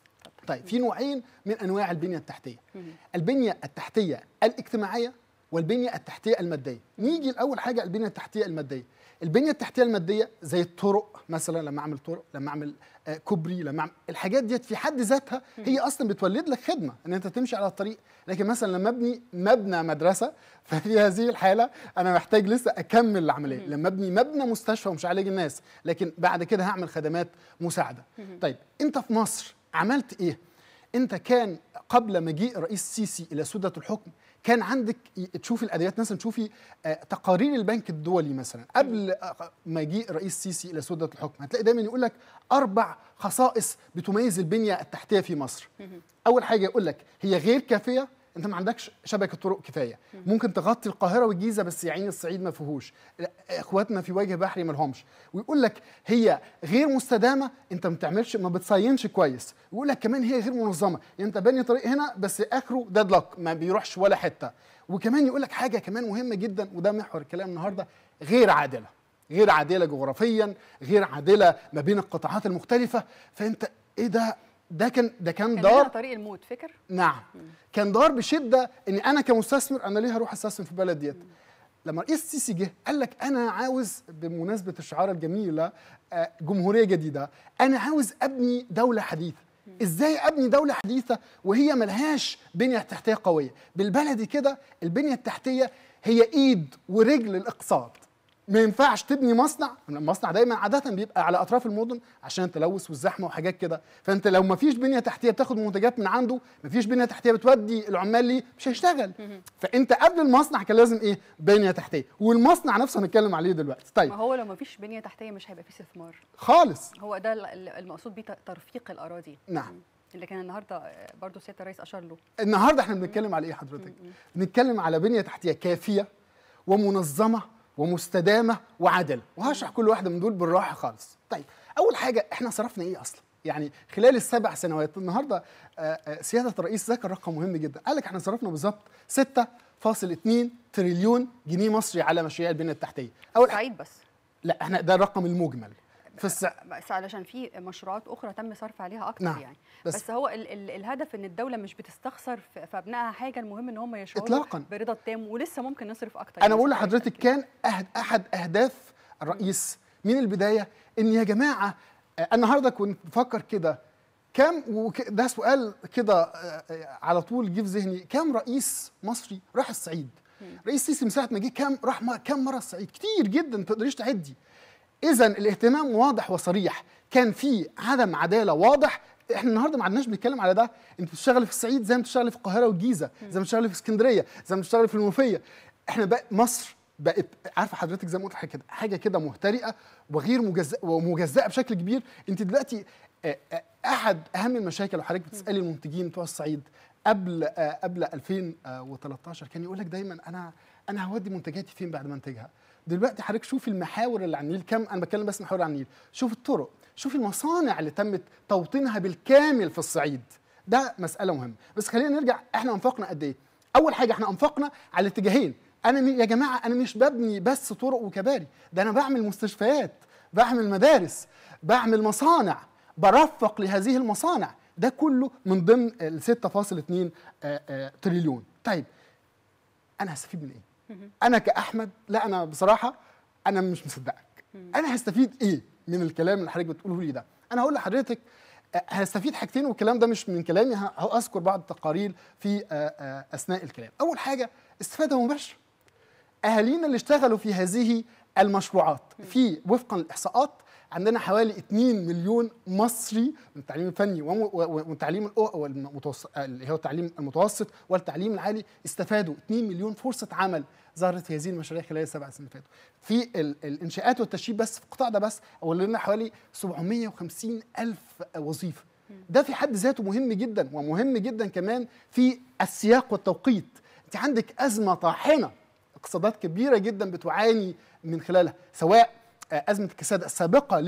طيب في نوعين من انواع البنيه التحتيه البنيه التحتيه الاجتماعيه والبنيه التحتيه الماديه نيجي لاول حاجه البنيه التحتيه الماديه البنيه التحتيه الماديه زي الطرق مثلا لما اعمل طرق لما اعمل آه، كوبري لما أعمل الحاجات ديت في حد ذاتها هي اصلا بتولد لك خدمه ان انت تمشي على الطريق لكن مثلا لما ابني مبنى مدرسه ففي هذه الحاله انا محتاج لسه اكمل العمليه لما ابني مبنى مستشفى ومش عالج الناس لكن بعد كده هعمل خدمات مساعده طيب انت في مصر عملت ايه انت كان قبل مجيء رئيس سيسي الى سده الحكم كان عندك ي- تشوفي الادوات مثلا تشوفي آه، تقارير البنك الدولي مثلا قبل آه، مجيء رئيس سيسي الى سده الحكم هتلاقي دايما يقول لك اربع خصائص بتميز البنيه التحتيه في مصر اول حاجه يقول لك هي غير كافيه انت ما عندكش شبكه طرق كفايه ممكن تغطي القاهره والجيزه بس يا عين الصعيد ما فيهوش لا، اخواتنا في وجه بحري ما لهمش ويقول لك هي غير مستدامه انت ما بتعملش ما بتصينش كويس ويقول لك كمان هي غير منظمه يعني انت باني طريق هنا بس اخره ديدلوك ما بيروحش ولا حته وكمان يقول لك حاجه كمان مهمه جدا وده محور الكلام النهارده غير عادله غير عادله جغرافيا غير عادله ما بين القطاعات المختلفه فانت ايه ده ده كان ده كان كان دار لنا طريق الموت فكر نعم كان دار بشده ان انا كمستثمر انا ليه هروح استثمر في البلد ديت لما رئيس السيسي جه قال لك انا عاوز بمناسبه الشعار الجميله آه، جمهوريه جديده انا عاوز ابني دوله حديثه ازاي ابني دوله حديثه وهي ملهاش بنيه تحتيه قويه بالبلدي كده البنيه التحتيه هي ايد ورجل الاقتصاد ما ينفعش تبني مصنع المصنع دايما عاده بيبقى على اطراف المدن عشان التلوث والزحمه وحاجات كده فانت لو ما فيش بنيه تحتيه بتاخد منتجات من عنده ما فيش بنيه تحتيه بتودي العمال ليه مش هيشتغل فانت قبل المصنع كان لازم ايه بنيه تحتيه والمصنع نفسه هنتكلم عليه دلوقتي طيب ما هو لو ما فيش بنيه تحتيه مش هيبقى فيه استثمار خالص هو ده ال- ال- المقصود بيه ت- ترفيق الاراضي نعم اللي كان النهارده آه، برضو سياده الرئيس اشار له النهارده احنا بنتكلم على ايه حضرتك بنتكلم على بنيه تحتيه كافيه ومنظمه ومستدامه وعادله وهشرح كل واحده من دول بالراحه خالص طيب اول حاجه احنا صرفنا ايه اصلا يعني خلال السبع سنوات النهارده آه، آه، سياده الرئيس ذكر رقم مهم جدا قال لك احنا صرفنا بالظبط 6.2 تريليون جنيه مصري على مشاريع البنيه التحتيه اول حاجه سعيد بس لا احنا ده الرقم المجمل في الس... بس علشان في مشروعات اخرى تم صرف عليها اكتر نعم. يعني بس- بس, بس هو ال ال الهدف ان الدوله مش بتستخسر في في ابنائها حاجه المهم ان هم يشعروا إطلاقاً. برضا التام ولسه ممكن نصرف اكتر انا يعني بقول صحيح لحضرتك كده. كان أهد احد اهداف الرئيس من البدايه ان يا جماعه آه، النهارده كنت بفكر كده كم وك- ده سؤال كده آه، آه، على طول جه في ذهني كم رئيس مصري راح الصعيد رئيس سيسي من ساعه ما جه كم راح م- كم مره الصعيد كتير جدا ما تقدريش تعدي اذا الاهتمام واضح وصريح كان في عدم عداله واضح احنا النهارده ما عدناش بنتكلم على ده انت بتشتغلي في الصعيد زي ما بتشتغلي في القاهره والجيزه زي ما بتشتغلي في اسكندريه زي ما بتشتغلي في المنوفيه احنا بقى مصر بقت عارفه حضرتك زي ما قلت حاجه كده حاجه كده مهترئه وغير مجزأه ومجزأه بشكل كبير انت دلوقتي آه، آه، احد اهم المشاكل وحضرتك بتسالي المنتجين بتوع الصعيد قبل آه، قبل 2013 كان يقول لك دايما انا انا هودي منتجاتي فين بعد ما انتجها دلوقتي حضرتك شوف المحاور اللي على النيل كم انا بتكلم بس محاور على النيل شوف الطرق شوف المصانع اللي تمت توطينها بالكامل في الصعيد ده مساله مهمه بس خلينا نرجع احنا انفقنا قد ايه اول حاجه احنا انفقنا على اتجاهين انا م- يا جماعه انا مش ببني بس طرق وكباري ده انا بعمل مستشفيات بعمل مدارس بعمل مصانع برفق لهذه المصانع ده كله من ضمن ال 6.2 آه، آه، تريليون طيب انا هستفيد من ايه انا كاحمد لا انا بصراحه انا مش مصدقك انا هستفيد ايه من الكلام اللي حضرتك بتقوله لي ده انا هقول لحضرتك آه، هستفيد حاجتين والكلام ده مش من كلامي ه- هاذكر بعض التقارير في آه، آه، اثناء الكلام اول حاجه استفاده مباشره اهالينا اللي اشتغلوا في هذه المشروعات في وفقا للاحصاءات عندنا حوالي 2 مليون مصري من التعليم الفني وم- و- و- والتعليم الأو- والمتوسط اللي هو التعليم المتوسط والتعليم العالي استفادوا 2 مليون فرصه عمل ظهرت في هذه المشاريع خلال السبع سنين اللي فاتوا في ال- الانشاءات والتشييد بس في القطاع ده بس ولنا حوالي 750 الف وظيفه ده في حد ذاته مهم جدا ومهم جدا كمان في السياق والتوقيت انت عندك ازمه طاحنه اقتصادات كبيره جدا بتعاني من خلالها سواء آه، ازمه الكساد السابقه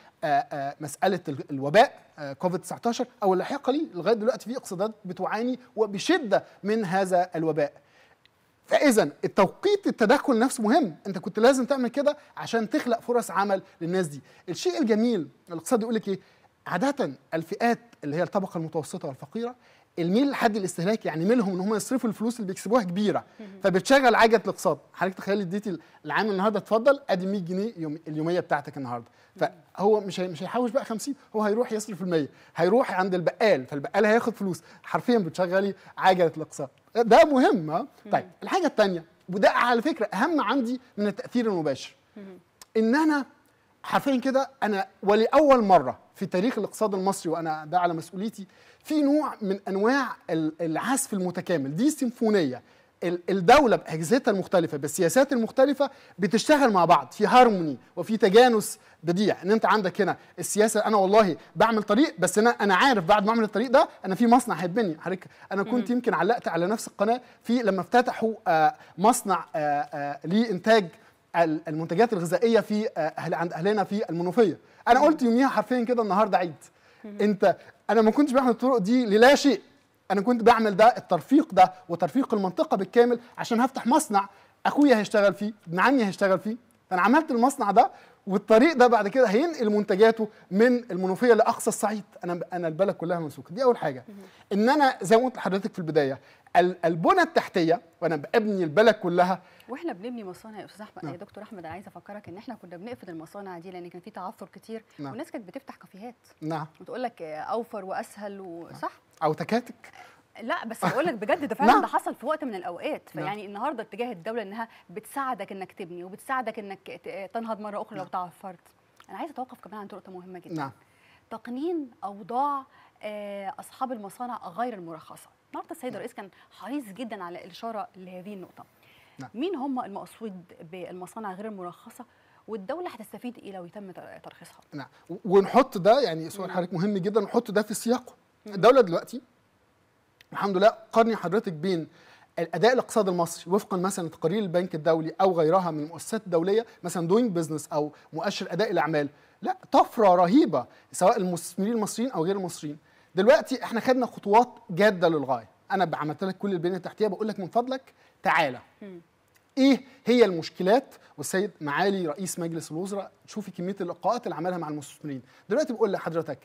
لمساله الوباء آه، كوفيد 19 او اللاحقه ليه لغايه دلوقتي في اقتصادات بتعاني وبشده من هذا الوباء فاذا التوقيت التدخل نفسه مهم انت كنت لازم تعمل كده عشان تخلق فرص عمل للناس دي الشيء الجميل الاقتصاد يقول لك ايه عاده الفئات اللي هي الطبقه المتوسطه والفقيره الميل لحد الاستهلاك يعني ميلهم ان هم يصرفوا الفلوس اللي بيكسبوها كبيره فبتشغل عجله الاقتصاد حضرتك تخيل اديتي العام النهارده اتفضل ادي 100 جنيه يوم اليوميه بتاعتك النهارده فهو مش هي مش هيحوش بقى 50 هو هيروح يصرف ال 100 هيروح عند البقال فالبقال هياخد فلوس حرفيا بتشغلي عجله الاقتصاد ده مهم ها طيب الحاجه الثانيه وده على فكره اهم عندي من التاثير المباشر ان انا حرفيا كده انا ولاول مره في تاريخ الاقتصاد المصري وانا ده على مسؤوليتي في نوع من انواع ال- العزف المتكامل دي سيمفونيه ال- الدوله باجهزتها المختلفه بالسياسات المختلفه بتشتغل مع بعض في هارموني وفي تجانس بديع ان انت عندك هنا السياسه انا والله بعمل طريق بس انا انا عارف بعد ما اعمل الطريق ده انا في مصنع هيتبني حضرتك انا كنت يمكن علقت على نفس القناه في لما افتتحوا آه، مصنع آه، آه، لانتاج ال- المنتجات الغذائيه في آه، أهل عند اهلنا في المنوفيه انا قلت يوميها حرفيا كده النهارده عيد انت انا ما كنتش بعمل الطرق دي للا شيء انا كنت بعمل ده الترفيق ده وترفيق المنطقه بالكامل عشان هفتح مصنع اخويا هيشتغل فيه ابن عمي هيشتغل فيه فانا عملت المصنع ده والطريق ده بعد كده هينقل منتجاته من المنوفيه لاقصى الصعيد انا انا البلد كلها ممسوكه دي اول حاجه ان انا زي ما قلت لحضرتك في البدايه ال- البنى التحتيه وانا ببني البلد كلها واحنا بنبني مصانع يا استاذ احمد نعم. يا دكتور احمد انا عايزه افكرك ان احنا كنا بنقفل المصانع دي لان كان في تعثر كتير نعم. والناس كانت بتفتح كافيهات نعم وتقول لك آه، اوفر واسهل وصح او تكاتك لا بس بقول لك بجد ده فعلا نعم. ده حصل في وقت من الاوقات نعم. فيعني النهارده اتجاه الدوله انها بتساعدك انك تبني وبتساعدك انك ت- تنهض مره اخرى لو تعثرت انا عايزه اتوقف كمان عن نقطه مهمه جدا نعم تقنين اوضاع آه، اصحاب المصانع غير المرخصه النهارده السيد الرئيس كان حريص جدا على الاشاره لهذه النقطه نعم. مين هم المقصود بالمصانع غير المرخصه والدوله هتستفيد ايه لو يتم تر- ترخيصها نعم و- ونحط ده يعني سؤال حضرتك مهم جدا نحط ده في سياقه الدوله دلوقتي الحمد لله قارني حضرتك بين الاداء الاقتصادي المصري وفقا مثلا لتقارير البنك الدولي او غيرها من المؤسسات الدوليه مثلا دوينج بزنس او مؤشر اداء الاعمال لا طفره رهيبه سواء المستثمرين المصريين او غير المصريين دلوقتي احنا خدنا خطوات جاده للغايه انا عملت لك كل البنيه التحتيه بقول لك من فضلك تعالى ايه هي المشكلات والسيد معالي رئيس مجلس الوزراء شوفي كميه اللقاءات اللي عملها مع المستثمرين دلوقتي بقول لحضرتك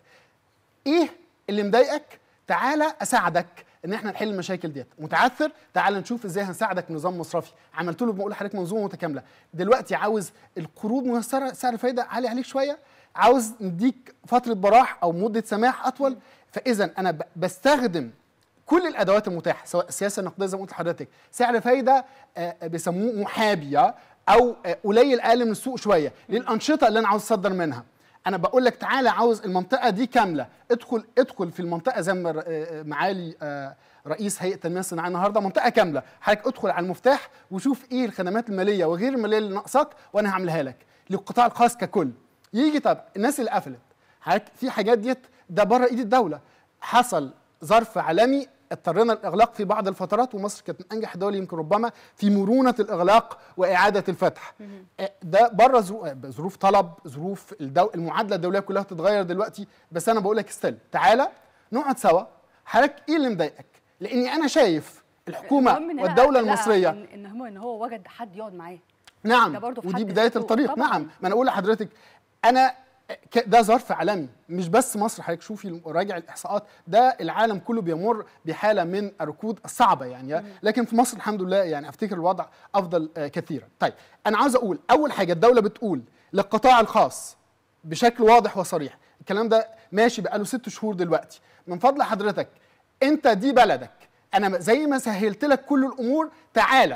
ايه اللي مضايقك تعالى اساعدك ان احنا نحل المشاكل ديت متعثر تعالى نشوف ازاي هنساعدك بنظام مصرفي عملت له بقول لحضرتك منظومه متكامله دلوقتي عاوز القروض ميسره سعر الفايده عالي عليك شويه عاوز نديك فتره براح او مده سماح اطول فاذا انا ب- بستخدم كل الادوات المتاحه سواء السياسه النقديه زي ما قلت لحضرتك سعر فايده آه، آه، بيسموه محابيه او آه، قليل اقل من السوق شويه للانشطه اللي انا عاوز اصدر منها انا بقول لك تعالى عاوز المنطقه دي كامله ادخل ادخل في المنطقه زي ما آه، آه، معالي آه، رئيس هيئه التنميه الصناعيه النهارده منطقه كامله حضرتك ادخل على المفتاح وشوف ايه الخدمات الماليه وغير الماليه اللي ناقصاك وانا هعملها لك للقطاع الخاص ككل يجي طب الناس اللي قفلت حضرتك في حاجات ديت ده بره ايد الدوله حصل ظرف عالمي اضطرينا للاغلاق في بعض الفترات ومصر كانت من انجح الدول يمكن ربما في مرونه الاغلاق واعاده الفتح آه، ده بره ظرو- آه، ظروف طلب ظروف الدو... المعادله الدوليه كلها بتتغير دلوقتي بس انا بقول لك استل تعالى نقعد سوا حضرتك ايه اللي مضايقك لاني انا شايف الحكومه المهم إن أنا- والدوله لا، المصريه ان ان هو ان هو وجد حد يقعد معاه نعم ده برضه في ودي حد بدايه ذاته الطريق طبعاً. نعم ما انا اقول لحضرتك انا ك- ده ظرف عالمي مش بس مصر حضرتك شوفي راجع الاحصاءات ده العالم كله بيمر بحاله من الركود الصعبه يعني لكن في مصر الحمد لله يعني افتكر الوضع افضل آه، كثيرا طيب انا عاوز اقول اول حاجه الدوله بتقول للقطاع الخاص بشكل واضح وصريح الكلام ده ماشي بقاله ست شهور دلوقتي من فضل حضرتك انت دي بلدك انا زي ما سهلت لك كل الامور تعالى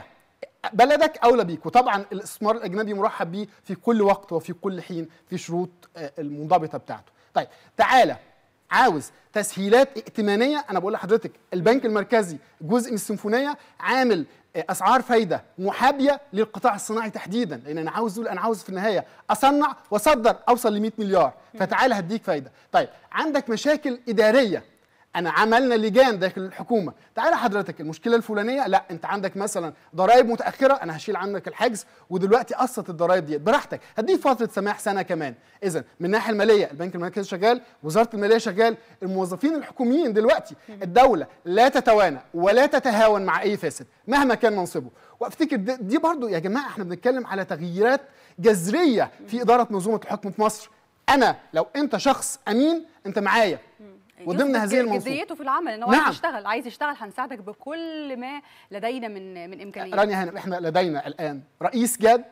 بلدك اولى بيك وطبعا الاستثمار الاجنبي مرحب بيه في كل وقت وفي كل حين في شروط آه، المنضبطه بتاعته طيب تعالى عاوز تسهيلات ائتمانيه انا بقول لحضرتك البنك المركزي جزء من السيمفونيه عامل آه، اسعار فايده محابيه للقطاع الصناعي تحديدا لان انا عاوز اقول انا عاوز في النهايه اصنع واصدر اوصل ل 100 مليار فتعالى هديك فايده طيب عندك مشاكل اداريه انا عملنا لجان داخل الحكومه تعالى حضرتك المشكله الفلانيه لا انت عندك مثلا ضرائب متاخره انا هشيل عنك الحجز ودلوقتي قصت الضرائب ديت براحتك هديك فتره سماح سنه كمان اذا من الناحيه الماليه البنك المركزي شغال وزاره الماليه شغال الموظفين الحكوميين دلوقتي الدوله لا تتوانى ولا تتهاون مع اي فاسد مهما كان منصبه وافتكر دي, دي برضو يا جماعه احنا بنتكلم على تغييرات جذريه في اداره منظومه الحكم في مصر انا لو انت شخص امين انت معايا وضمن يثبت هذه المنظومه جديته في العمل ان هو نعم. عايز يشتغل عايز يشتغل هنساعدك بكل ما لدينا من من امكانيات رانيا هانم احنا لدينا الان رئيس جاد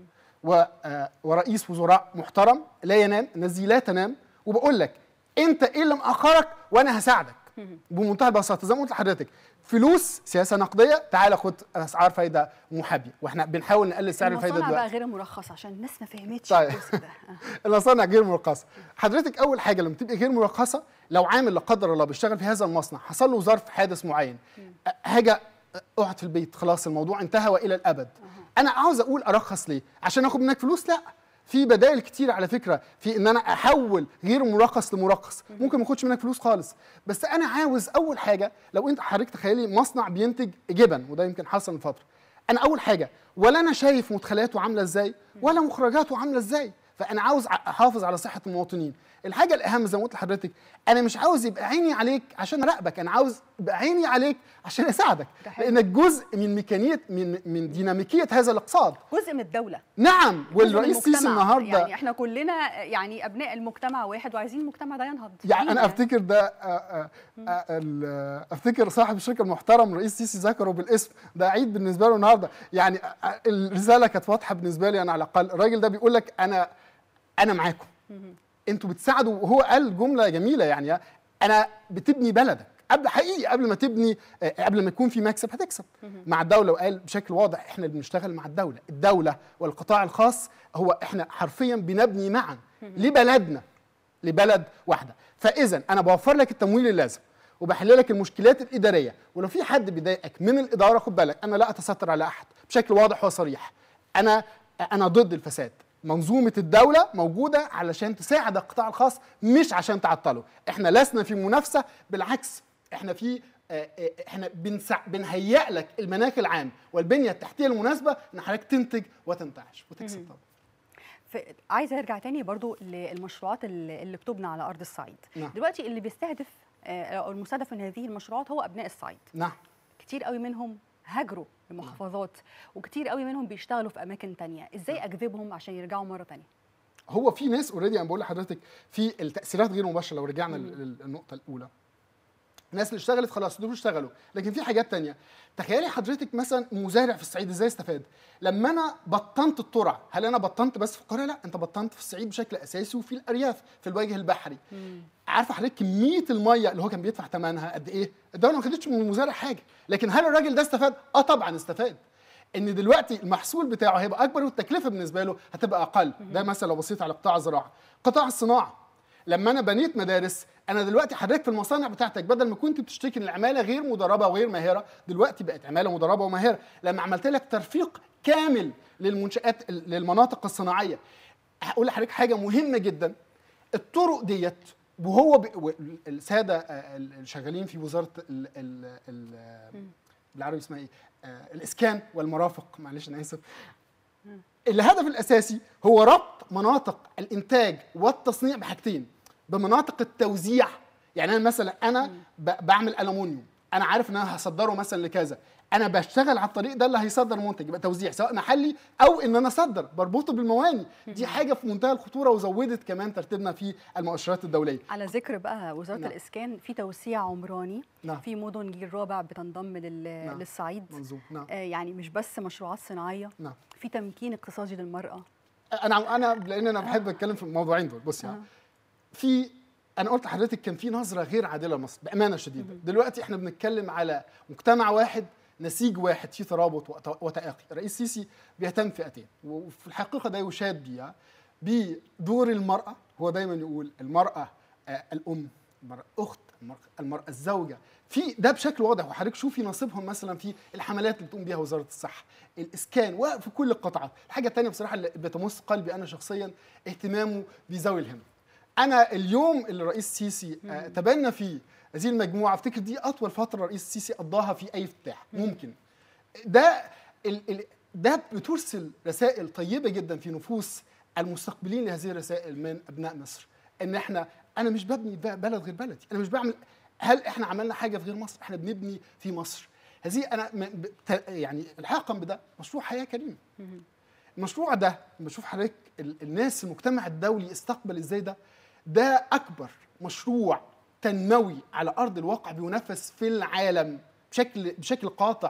و آه، ورئيس وزراء محترم لا ينام الناس دي لا تنام وبقول لك انت ايه اللي مأخرك وانا هساعدك بمنتهى البساطه زي ما قلت لحضرتك فلوس سياسه نقديه تعالى خد اسعار فايده محابيه واحنا بنحاول نقلل سعر الفايده المصانع بقى دلوقتي غير مرخصه عشان الناس ما فهمتش طيب. الجزء ده آه. المصانع غير مرخصه حضرتك اول حاجه لما تبقى غير مرخصه لو عامل لا قدر الله بيشتغل في هذا المصنع حصل له ظرف حادث معين أ- حاجه أ- اقعد في البيت خلاص الموضوع انتهى والى الابد انا عاوز اقول ارخص ليه عشان اخد منك فلوس لا في بدائل كتير على فكره في ان انا احول غير مرخص لمرخص ممكن ما اخدش منك فلوس خالص بس انا عاوز اول حاجه لو انت حضرتك تخيلي مصنع بينتج جبن وده يمكن حصل من فتره انا اول حاجه ولا انا شايف مدخلاته عامله ازاي ولا مخرجاته عامله ازاي فانا عاوز أ- احافظ على صحه المواطنين الحاجه الاهم زي ما قلت لحضرتك انا مش عاوز يبقى عيني عليك عشان اراقبك انا عاوز يبقى عيني عليك عشان اساعدك ده حقيقي. لانك جزء من ميكانيه من من ديناميكيه هذا الاقتصاد جزء من الدوله نعم جزء من والرئيس سيسي المجتمع. النهارده يعني احنا كلنا يعني ابناء المجتمع واحد وعايزين المجتمع ده ينهض يعني انا بينا. افتكر ده آه، آه، آه، ال- افتكر صاحب الشركه المحترم رئيس سيسي ذكره بالاسم ده عيد بالنسبه له النهارده يعني آه، آه، الرساله كانت واضحه بالنسبه لي انا على الاقل الراجل ده بيقول لك انا انا معاكم انتوا بتساعدوا وهو قال جمله جميله يعني انا بتبني بلدك قبل حقيقي قبل ما تبني آه، قبل ما يكون في مكسب هتكسب مع الدوله وقال بشكل واضح احنا اللي بنشتغل مع الدوله الدوله والقطاع الخاص هو احنا حرفيا بنبني معا لبلدنا لبلد واحده فاذا انا بوفر لك التمويل اللازم وبحل لك المشكلات الاداريه ولو في حد بيضايقك من الاداره خد بالك انا لا اتستر على احد بشكل واضح وصريح انا انا ضد الفساد منظومه الدوله موجوده علشان تساعد القطاع الخاص مش عشان تعطله احنا لسنا في منافسه بالعكس احنا في آه، آه، احنا بنسع بنهيئ لك المناخ العام والبنيه التحتيه المناسبه ان حضرتك تنتج وتنتعش وتكسب طبعا ف- عايزه ارجع تاني برضو للمشروعات اللي اللي بتبنى على ارض الصعيد نعم. دلوقتي اللي بيستهدف آه، او المستهدف من هذه المشروعات هو ابناء الصعيد نعم كتير قوي منهم هاجروا المحافظات وكتير قوي منهم بيشتغلوا في اماكن تانية ازاي اجذبهم عشان يرجعوا مره تانية هو في ناس اوريدي انا بقول لحضرتك في التاثيرات غير مباشره لو رجعنا لل- للنقطه الاولى الناس اللي اشتغلت خلاص دول اشتغلوا لكن في حاجات تانية تخيلي حضرتك مثلا مزارع في الصعيد ازاي استفاد لما انا بطنت الترع هل انا بطنت بس في القاهره لا انت بطنت في الصعيد بشكل اساسي وفي الارياف في الوجه البحري عارفه حضرتك كميه الميه اللي هو كان بيدفع ثمنها قد ايه الدوله ما خدتش من المزارع حاجه لكن هل الراجل ده استفاد اه طبعا استفاد ان دلوقتي المحصول بتاعه هيبقى اكبر والتكلفه بالنسبه له هتبقى اقل ده مثلا لو بصيت على قطاع الزراعه قطاع الصناعه لما انا بنيت مدارس انا دلوقتي حضرتك في المصانع بتاعتك بدل ما كنت بتشتكي ان العماله غير مدربه وغير ماهره دلوقتي بقت عماله مدربه وماهره لما عملت لك ترفيق كامل للمنشات للمناطق الصناعيه هقول لحضرتك حاجه مهمه جدا الطرق ديت وهو ب... و- الساده آه، الشغالين في وزاره ال... ال... ال... بالعربي اسمها ايه آه، الاسكان والمرافق معلش انا اسف الهدف الاساسي هو ربط مناطق الانتاج والتصنيع بحاجتين بمناطق التوزيع يعني انا مثلا انا ب- بعمل الومنيوم انا عارف ان انا هصدره مثلا لكذا انا بشتغل على الطريق ده اللي هيصدر منتج يبقى توزيع سواء محلي او ان انا اصدر بربطه بالمواني دي حاجه في منتهى الخطوره وزودت كمان ترتيبنا في المؤشرات الدوليه على ذكر بقى وزاره نعم. الاسكان في توسيع عمراني نعم. في مدن جيل رابع بتنضم لل... نعم. للصعيد منظوم نعم آه يعني مش بس مشروعات صناعيه نعم في تمكين اقتصادي للمراه انا انا لان انا بحب اتكلم في الموضوعين دول بص يعني في انا قلت لحضرتك كان في نظره غير عادله لمصر بامانه شديده دلوقتي احنا بنتكلم على مجتمع واحد نسيج واحد فيه ترابط وت- وتآخي الرئيس سيسي بيهتم فئتين وفي الحقيقه ده يشاد بيها بدور المراه هو دايما يقول المراه آه، الام المراه اخت المراه, المرأة الزوجه في ده بشكل واضح وحضرتك شوفي نصيبهم مثلا في الحملات اللي بتقوم بيها وزاره الصحه الاسكان وفي كل القطاعات الحاجه الثانيه بصراحه اللي بتمس قلبي انا شخصيا اهتمامه بذوي الهمم انا اليوم اللي الرئيس السيسي آه، تبنى فيه هذه المجموعه افتكر دي اطول فتره الرئيس السيسي قضاها في اي افتتاح ممكن ده ال ال ده بترسل رسائل طيبه جدا في نفوس المستقبلين لهذه الرسائل من ابناء مصر ان احنا انا مش ببني ب- بلد غير بلدي انا مش بعمل هل احنا عملنا حاجه في غير مصر احنا بنبني في مصر هذه انا م- ب- ت- يعني الحاقا بده مشروع حياه كريمه المشروع ده بشوف حضرتك ال- الناس المجتمع الدولي استقبل ازاي ده ده اكبر مشروع تنموي على ارض الواقع بينفذ في العالم بشكل بشكل قاطع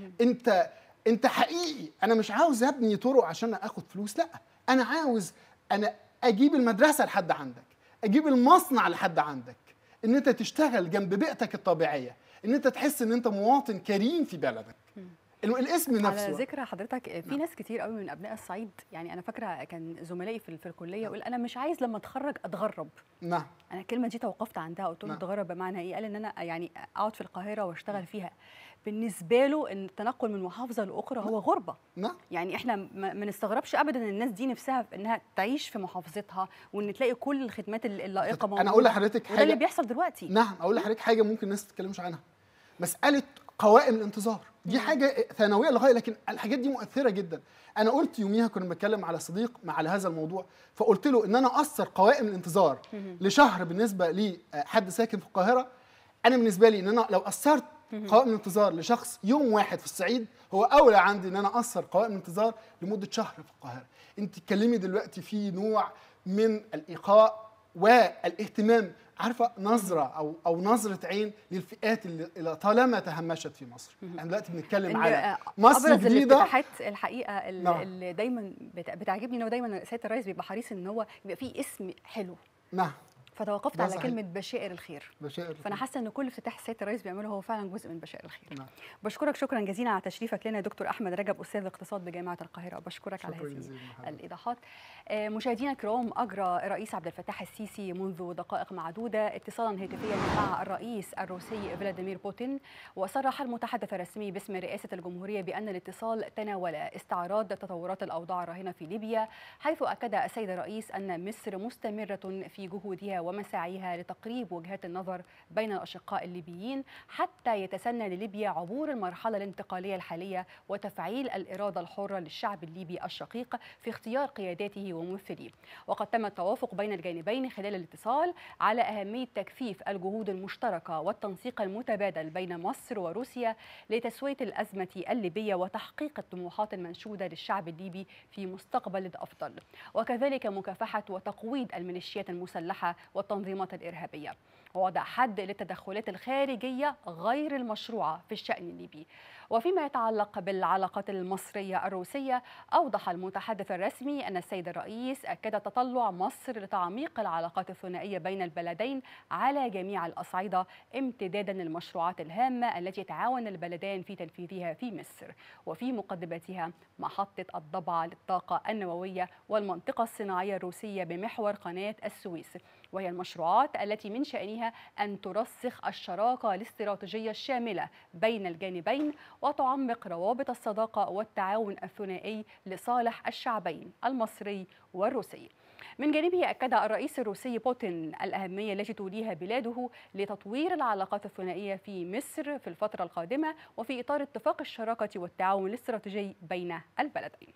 انت انت حقيقي انا مش عاوز ابني طرق عشان اخد فلوس لا انا عاوز انا اجيب المدرسه لحد عندك اجيب المصنع لحد عندك ان انت تشتغل جنب بيئتك الطبيعيه ان انت تحس ان انت مواطن كريم في بلدك ال- الاسم نفسه على ذكر حضرتك في ناس كتير قوي من ابناء الصعيد يعني انا فاكره كان زملائي في, في الكليه يقول انا مش عايز لما اتخرج اتغرب نعم انا الكلمه دي توقفت عندها قلت له نعم. اتغرب بمعنى ايه قال ان انا يعني اقعد في القاهره واشتغل فيها بالنسبه له ان التنقل من محافظه لاخرى هو غربه نعم يعني احنا ما ما نستغربش ابدا ان الناس دي نفسها في انها تعيش في محافظتها وان تلاقي كل الخدمات الل- اللائقه موجوده انا اقول لحضرتك وده اللي حاجه بيحصل دلوقتي نعم اقول لحضرتك حاجه ممكن الناس ما تتكلمش عنها مساله قوائم الانتظار دي حاجه ثانويه للغايه لكن الحاجات دي مؤثره جدا انا قلت يوميها كنا بنتكلم على صديق مع على هذا الموضوع فقلت له ان انا اثر قوائم الانتظار لشهر بالنسبه لحد ساكن في القاهره انا بالنسبه لي ان انا لو اثرت قوائم الانتظار لشخص يوم واحد في الصعيد هو اولى عندي ان انا اثر قوائم الانتظار لمده شهر في القاهره انت تتكلمي دلوقتي في نوع من الايقاع والاهتمام عارفه نظره او او نظره عين للفئات اللي اللي طالما تهمشت في مصر احنا دلوقتي بنتكلم إن على آه، مصر ابرز جديده الافتتاحات الحقيقه ال- نعم. اللي دايما بت- بتعجبني ان هو دايما سياده الرئيس بيبقى حريص ان هو يبقى فيه اسم حلو نعم فتوقفت ده على صحيح. كلمه بشائر الخير بشائر فانا حاسه ان كل افتتاح سياده الرئيس بيعمله هو فعلا جزء من بشائر الخير نعم. بشكرك شكرا جزيلا على تشريفك لنا يا دكتور احمد رجب استاذ الاقتصاد بجامعه القاهره بشكرك على شكرا هذه جزيلا حضرتك. الايضاحات آه، مشاهدينا الكرام اجرى الرئيس عبد الفتاح السيسي منذ دقائق معدوده اتصالا هاتفيا مع الرئيس الروسي فلاديمير بوتين وصرح المتحدث الرسمي باسم رئاسه الجمهوريه بان الاتصال تناول استعراض تطورات الاوضاع الراهنه في ليبيا حيث اكد السيد الرئيس ان مصر مستمره في جهودها ومساعيها لتقريب وجهات النظر بين الاشقاء الليبيين حتى يتسنى لليبيا عبور المرحله الانتقاليه الحاليه وتفعيل الاراده الحره للشعب الليبي الشقيق في اختيار قياداته وممثليه وقد تم التوافق بين الجانبين خلال الاتصال على اهميه تكثيف الجهود المشتركه والتنسيق المتبادل بين مصر وروسيا لتسويه الازمه الليبيه وتحقيق الطموحات المنشوده للشعب الليبي في مستقبل افضل وكذلك مكافحه وتقويض الميليشيات المسلحه والتنظيمات الارهابيه ووضع حد للتدخلات الخارجيه غير المشروعه في الشان الليبي وفيما يتعلق بالعلاقات المصريه الروسيه اوضح المتحدث الرسمي ان السيد الرئيس اكد تطلع مصر لتعميق العلاقات الثنائيه بين البلدين على جميع الاصعده امتدادا للمشروعات الهامه التي يتعاون البلدان في تنفيذها في مصر وفي مقدمتها محطه الضبعه للطاقه النوويه والمنطقه الصناعيه الروسيه بمحور قناه السويس وهي المشروعات التي من شأنها أن ترسخ الشراكة الاستراتيجية الشاملة بين الجانبين وتعمق روابط الصداقة والتعاون الثنائي لصالح الشعبين المصري والروسي من جانبه أكد الرئيس الروسي بوتين الأهمية التي توليها بلاده لتطوير العلاقات الثنائية في مصر في الفترة القادمة وفي إطار اتفاق الشراكة والتعاون الاستراتيجي بين البلدين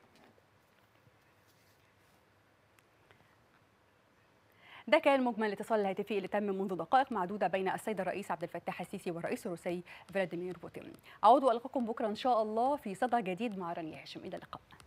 ده كان مجمل الاتصال الهاتفي اللي تم منذ دقائق معدودة بين السيد الرئيس عبد الفتاح السيسي والرئيس الروسي فلاديمير بوتين أعود وألقاكم بكرة إن شاء الله في صدى جديد مع رانيا هاشم إلى اللقاء